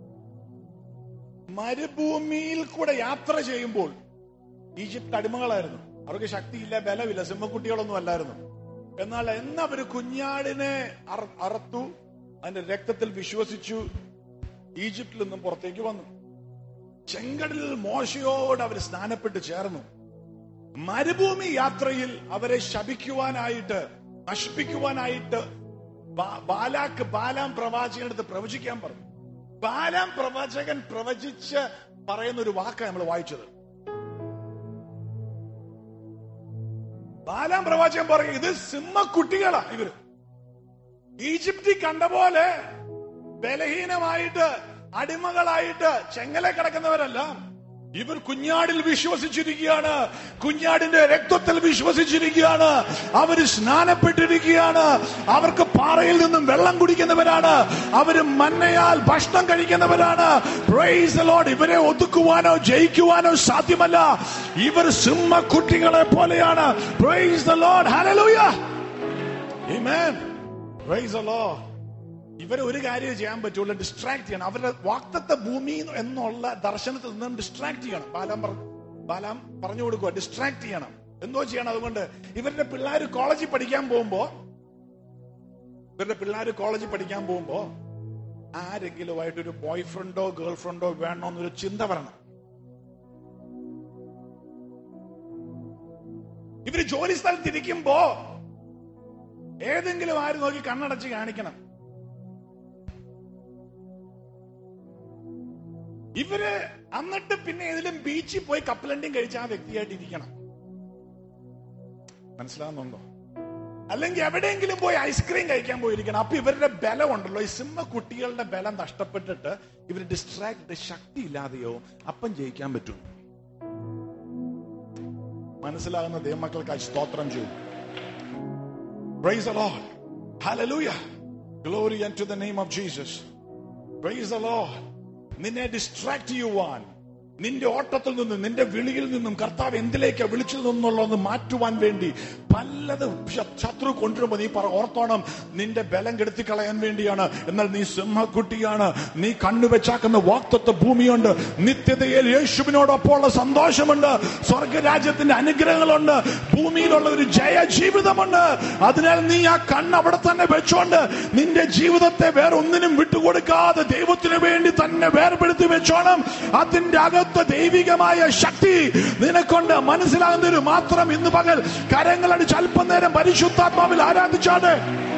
മരുഭൂമിയിൽ കൂടെ യാത്ര ചെയ്യുമ്പോൾ ഈജിപ്ത് അടിമകളായിരുന്നു അവർക്ക് ശക്തിയില്ല ബലമില്ല സിംഹക്കുട്ടികളൊന്നും അല്ലായിരുന്നു എന്നാൽ എന്ന് അവര് കുഞ്ഞാടിനെ അറ- അറുത്തു അതിന്റെ രക്തത്തിൽ വിശ്വസിച്ചു ഈജിപ്തിൽ നിന്നും പുറത്തേക്ക് വന്നു ചെങ്കടലിൽ മോശയോട് അവർ സ്നാനപ്പെട്ട് ചേർന്നു മരുഭൂമി യാത്രയിൽ അവരെ ശപിക്കുവാനായിട്ട് നശിപ്പിക്കുവാനായിട്ട് ബാ- ബാലാക്ക് ബാലാം പ്രവാചകനടുത്ത് പ്രവചിക്കാൻ പറഞ്ഞു ബാലാം പ്രവാചകൻ പ്രവചിച്ച് പറയുന്ന ഒരു വാക്കാണ് നമ്മൾ വായിച്ചത് ബാലാം പ്രവാചകൻ പറയും ഇത് സിംഹക്കുട്ടികളാ ഇവര് ഈജിപ്തിൽ കണ്ട പോലെ ബലഹീനമായിട്ട് അടിമകളായിട്ട് ചെങ്ങല കിടക്കുന്നവരല്ല ഇവർ കുഞ്ഞാടിൽ വിശ്വസിച്ചിരിക്കുകയാണ് കുഞ്ഞാടിന്റെ രക്തത്തിൽ വിശ്വസിച്ചിരിക്കുകയാണ് അവര് സ്നാനപ്പെട്ടിരിക്കുകയാണ് അവർക്ക് പാറയിൽ നിന്നും വെള്ളം കുടിക്കുന്നവരാണ് അവര് മന്നയാൽ ഭക്ഷണം കഴിക്കുന്നവരാണ് Praise the Lord. ഇവരെ ഒതുക്കുവാനോ ജയിക്കുവാനോ സാധ്യമല്ല ഇവർ സിംഹക്കുട്ടികളെ പോലെയാണ് Praise the Lord. Hallelujah. Amen. Praise the Lord. ഇവരെ ഒരു കാര്യം ചെയ്യാൻ പറ്റുള്ളൂ ഡിസ്ട്രാക്ട് ചെയ്യണം അവരുടെ വാക്തത്വ ഭൂമി എന്നുള്ള ദർശനത്തിൽ നിന്നും ഡിസ്ട്രാക്ട് ചെയ്യണം ബാലാം പറ- ബാലാം പറഞ്ഞു കൊടുക്കുക ഡിസ്ട്രാക്ട് ചെയ്യണം എന്തോ ചെയ്യണം അതുകൊണ്ട് ഇവരുടെ പിള്ളേർ കോളേജിൽ പഠിക്കാൻ പോകുമ്പോ ഇവരുടെ പിള്ളേർ കോളേജിൽ പഠിക്കാൻ പോകുമ്പോ ആരെങ്കിലും ആയിട്ട് ഒരു ബോയ് ഫ്രണ്ടോ ഗേൾ ഫ്രണ്ടോ വേണോ എന്നൊരു ചിന്ത വരണം ഇവര് ജോലി സ്ഥലത്ത് ഇരിക്കുമ്പോ ഏതെങ്കിലും ആര് നോക്കി കണ്ണടച്ച് കാണിക്കണം ഇവര് എന്നിട്ട് പിന്നെ ഏതിലും ബീച്ചിൽ പോയി കപ്പലണ്ടിയും കഴിച്ച ആ വ്യക്തിയായിട്ട് ഇരിക്കണം മനസ്സിലാവുന്നുണ്ടോ അല്ലെങ്കിൽ എവിടെയെങ്കിലും പോയി ഐസ്ക്രീം കഴിക്കാൻ പോയിരിക്കണം അപ്പൊ ഇവരുടെ ബലം ഉണ്ടല്ലോ ഈ സിംഹ കുട്ടികളുടെ ബലം നഷ്ടപ്പെട്ടിട്ട് ഇവർ ഡിസ്ട്രാക്ട് ശക്തി ഇല്ലാതെയോ അപ്പം ജയിക്കാൻ പറ്റും മനസ്സിലാകുന്ന ദൈവമക്കൾക്കായി സ്തോത്രം ചെയ്യും Praise the Lord. Hallelujah. Glory unto the name of Jesus. Praise the Lord. നിന്നെ ഡിസ്ട്രാക്ട് ചെയ്യുവാൻ നിന്റെ ഓട്ടത്തിൽ നിന്നും നിന്റെ വിളിയിൽ നിന്നും കർത്താവ് എന്തിലേക്കാ വിളിച്ചു നിന്നുള്ളത് മാറ്റുവാൻ വേണ്ടി പലതും ശ- ശത്രു കൊണ്ടുവരുമ്പോ നീ പറ ഓർത്തോണം നിന്റെ ബലം കെടുത്തി കളയാൻ വേണ്ടിയാണ് എന്നാൽ നീ സിംഹക്കുട്ടിയാണ് നീ കണ്ണുവെച്ചാക്കുന്ന വാക്തത്വ ഭൂമിയുണ്ട് നിത്യതയിൽ യേശുവിനോടൊപ്പമുള്ള സന്തോഷമുണ്ട് സ്വർഗരാജ്യത്തിന്റെ അനുഗ്രഹങ്ങളുണ്ട് ഭൂമിയിലുള്ള ഒരു ജയ ജീവിതമുണ്ട് അതിനാൽ നീ ആ കണ്ണ് അവിടെ തന്നെ വെച്ചോണ്ട് നിന്റെ ജീവിതത്തെ വേറെ ഒന്നിനും വിട്ടുകൊടുക്കാതെ ദൈവത്തിന് വേണ്ടി തന്നെ വേർപെടുത്തി വെച്ചോണം അതിന്റെ അകത്ത് ദൈവികമായ ശക്തി നിനക്കൊണ്ട് മനസ്സിലാകുന്നതിന് മാത്രം ഇന്ന് പകൽ കരങ്ങളടിച്ച് അല്പനേരം പരിശുദ്ധാത്മാവിൽ ആരാധിച്ചാണ്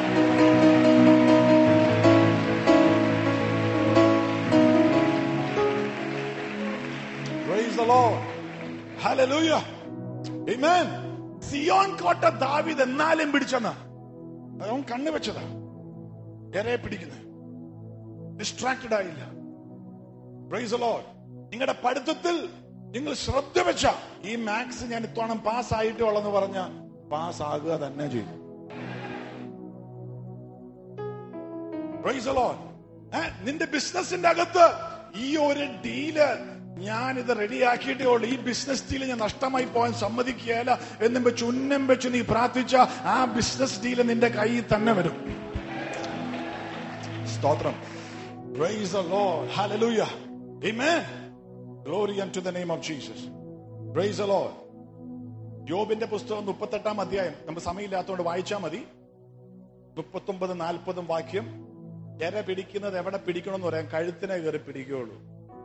Praise the Lord. Hallelujah. Amen. Zion കോട്ട ദാവിദ് എന്നാലും പിടിച്ചെന്ന അവൻ കണ്ണു വെച്ചതാ എരയെ പിടിക്കുന്നത് ഡിസ്ട്രാക്റ്റഡ് ആയില്ല പ്രൈസ് the Lord. നിങ്ങളുടെ പഠിത്തത്തിൽ നിങ്ങൾ ശ്രദ്ധ വെച്ച ഈ മാത്സ് ഞാൻ ഇത്തോണം പാസ് ആയിട്ടേ ഉള്ളെന്ന് പറഞ്ഞ പാസ് ആകുക തന്നെ ചെയ്യും പ്രൈസ് the Lord. ഏ, നിന്റെ ബിസിനസിന്റെ അകത്ത് ഈ ഒരു ഡീല് ഞാൻ ഇത് റെഡിയാക്കിയിട്ടേ ഉള്ളൂ ഈ ബിസിനസ് ഡീല് ഞാൻ നഷ്ടമായി പോകാൻ സമ്മതിക്കുകയല്ല എന്നും വെച്ച് ഉന്നം വെച്ച് നീ പ്രാർത്ഥിച്ച ആ ബിസിനസ് ഡീല് നിന്റെ കയ്യിൽ തന്നെ വരും സ്തോത്രം Praise the Lord. Hallelujah. Amen. Glory unto the name of Jesus. Praise the Lord. യോബിന്റെ പുസ്തകം മുപ്പത്തെട്ടാം അധ്യായം നമുക്ക് സമയമില്ലാത്തതുകൊണ്ട് വായിച്ചാൽ മതി മുപ്പത്തൊമ്പത് നാൽപ്പതും വാക്യം എര പിടിക്കുന്നത് എവിടെ പിടിക്കണമെന്ന് പറയാം കഴുത്തിനെ കയറി പിടിക്കുകയുള്ളൂ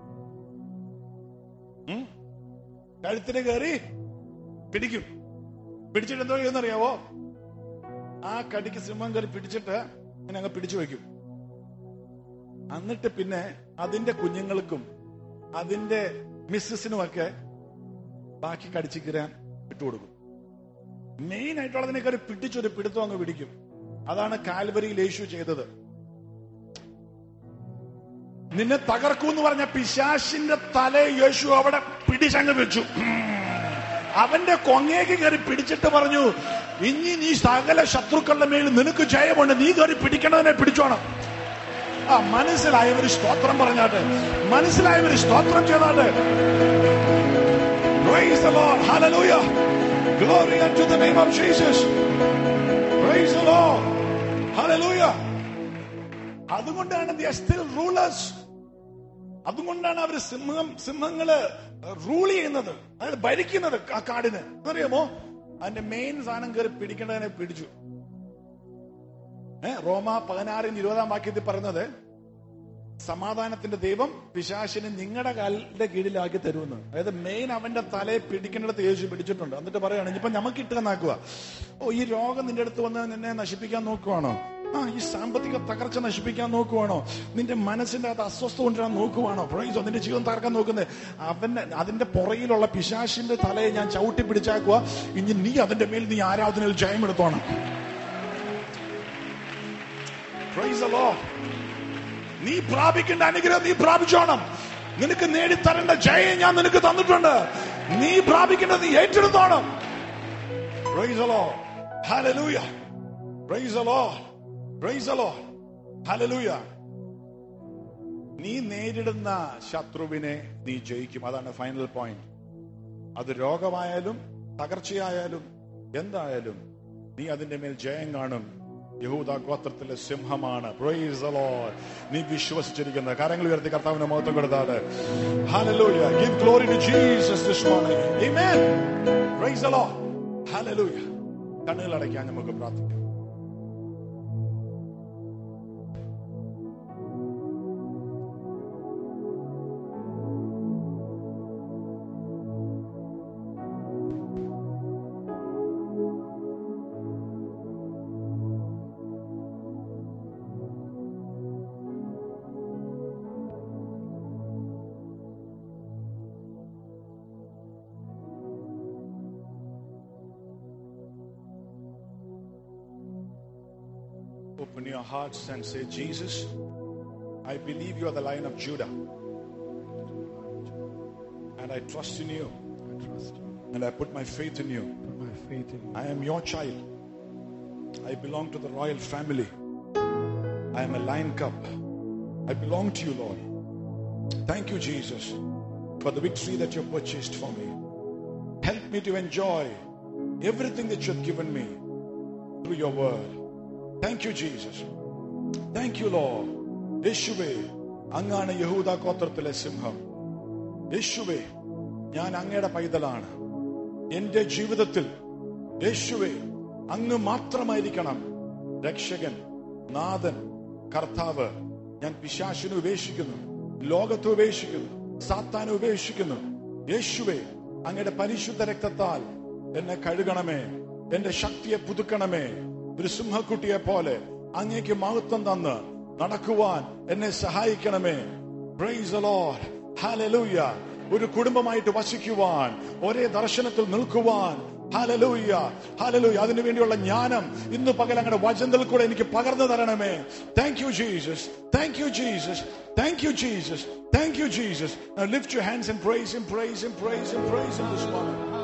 ഉം? കഴുത്തിനെ കയറി പിടിക്കും പിടിച്ചിട്ട് എന്തോ ചെയ്യുന്നറിയാവോ ആ കടിക്ക് സിംഹം കയറി പിടിച്ചിട്ട് ഇങ്ങനെ അങ്ങ് പിടിച്ചു വെക്കും എന്നിട്ട് പിന്നെ അതിന്റെ കുഞ്ഞുങ്ങൾക്കും അതിന്റെ മിസ്സസിനുമൊക്കെ ബാക്കി കടിച്ചിക്കിരാൻ വിട്ടുകൊടുക്കും മെയിൻ ആയിട്ടുള്ളതിനെ കയറി പിടിച്ചൊരു പിടുത്തം അങ്ങ് പിടിക്കും അതാണ് കാൽവരിയിൽ യേശു ചെയ്തത് നിന്നെ തകർക്കൂ എന്ന് പറഞ്ഞ പിശാശിന്റെ തല യേശു അവിടെ പിടിച്ചങ്ങ് വെച്ചു അവന്റെ കൊങ്ങേക്ക് കയറി പിടിച്ചിട്ട് പറഞ്ഞു ഇനി നീ സകല ശത്രുക്കളുടെ മേൽ നിനക്ക് ജയമുണ്ട് നീ കയറി പിടിക്കണതിനെ പിടിച്ചോണം ആ മനസ്സിലായവര് സ്തോത്രം പറഞ്ഞാട്ടെ മനസ്സിലായവര് സ്തോത്രം ചെയ്താട്ടെ Praise the Lord. Hallelujah. Glory unto the name of Jesus. Praise the Lord. Hallelujah. അതുകൊണ്ടാണ് ദി സ്റ്റിൽ റൂളേഴ്സ് അതുകൊണ്ടാണ് അവർ സിംഹം സിംഹങ്ങള് റൂൾ ചെയ്യുന്നത് അതായത് ഭരിക്കുന്നത് ആ കാടിന് അറിയാമോ അതിന്റെ മെയിൻ സാധനം കയറി പിടിക്കേണ്ടതിനെ പിടിച്ചു ഏ റോമ പതിനാറിന് ഇരുപതാം വാക്യത്തിൽ പറയുന്നത് സമാധാനത്തിന്റെ ദൈവം പിശാശിനെ നിങ്ങളുടെ കാലിന്റെ കീഴിലാക്കി തരുമെന്ന് അതായത് മെയിൻ അവന്റെ തലയെ പിടിക്കേണ്ടിടത്ത് യേശു പിടിച്ചിട്ടുണ്ട് എന്നിട്ട് പറയാണ് ഇനിയിപ്പൊ നമുക്ക് ഇട്ട് നാക്കുക ഓ ഈ രോഗം നിന്റെ അടുത്ത് വന്ന് നിന്നെ നശിപ്പിക്കാൻ നോക്കുവാണോ ആ ഈ സാമ്പത്തിക തകർച്ച നശിപ്പിക്കാൻ നോക്കുവാണോ നിന്റെ മനസ്സിന്റെ അകത്ത് അസ്വസ്ഥ കൊണ്ടുവരാൻ നോക്കുവാണോ പ്രൈസോ നിന്റെ ജീവിതം തകർക്കാൻ നോക്കുന്നത് അവന്റെ അതിന്റെ പുറയിലുള്ള പിശാശിന്റെ തലയെ ഞാൻ ചവിട്ടി പിടിച്ചാക്കുക ഇനി നീ അതിന്റെ മേൽ നീ ആരാധനയിൽ ജയമെടുത്തോണം Praise the Lord. നീ പ്രാപിക്കേണ്ട അനുഗ്രഹം നീ പ്രാപിച്ചോണം നിനക്ക് നേടിത്തരേണ്ട ജയം ഞാൻ നിനക്ക് തന്നിട്ടുണ്ട് നീ പ്രാപിക്കേണ്ടത് നീ ഏറ്റെടുത്തോണം Praise the Lord. Hallelujah. Praise the Lord. Praise the Lord. Hallelujah. നീ നേരിടുന്ന ശത്രുവിനെ നീ ജയിക്കും അതാണ് ഫൈനൽ പോയിന്റ് അത് രോഗമായാലും തകർച്ചയായാലും എന്തായാലും നീ അതിന്റെ മേൽ ജയം കാണും യഹൂദ ഗോത്രത്തിലെ സിംഹമാണ് Praise the Lord. നീ വിശ്വസിച്ചിരിക്കുന്ന കരങ്ങൾ ഉയർത്തി കർത്താവിന്റെ മഹത്വം കൊടുത്താല് Hallelujah. Give glory to Jesus this morning. Amen. Praise the Lord. Hallelujah. കണ്ണുകൾ അടയ്ക്കാൻ നമുക്ക് പ്രാർത്ഥിക്കാം Open your hearts and say, Jesus, I believe you are the lion of Judah. And I trust in you. I trust you. And I put my faith in you. Put my faith in you. I am your child. I belong to the royal family. I am a lion cub. I belong to you, Lord. Thank you, Jesus. for the victory that you purchased for me. Help me to enjoy everything that you've given me through your word. Thank you, Jesus. Thank you, Lord. യേശുവേ അങ്ങാണ് യഹൂദ ഗോത്രത്തിലെ സിംഹം യേശുവേ ഞാൻ അങ്ങയുടെ പൈതലാണ് എന്റെ ജീവിതത്തിൽ യേശുവേ അങ്ങ് മാത്രമായിരിക്കണം രക്ഷകൻ നാഥൻ കർത്താവ് ഞാൻ പിശാശിനെ ഉപേക്ഷിക്കുന്നു ലോകത്തെ ഉപേക്ഷിക്കുന്നു സാത്താനെ ഉപേക്ഷിക്കുന്നു യേശുവേ അങ്ങയുടെ പരിശുദ്ധ രക്തത്താൽ എന്നെ കഴുകണമേ എന്റെ ശക്തിയെ പുതുക്കണമേ ഒരു സിംഹക്കുട്ടിയെ പോലെ അങ്ങേക്ക് മഹത്വം തന്ന് നടക്കുവാൻ എന്നെ സഹായിക്കണമേ പ്രൈസ് ലോർഡ് ഹല്ലേലൂയ ഒരു കുടുംബമായിട്ട് വസിക്കുവാൻ ഒരേ ദർശനത്തിൽ നിൽക്കുവാൻ ഹല്ലേലൂയ ഹല്ലേലൂയ അതിനു വേണ്ടിയുള്ള ജ്ഞാനം ഇന്ന് പകൽ അങ്ങയുടെ വചനത്തിൽ കൂടെ എനിക്ക് പകർന്നു തരണമേ thank you Jesus thank you Jesus thank you Jesus thank you Jesus lift your hands and praise him praise him praise him praise him this morning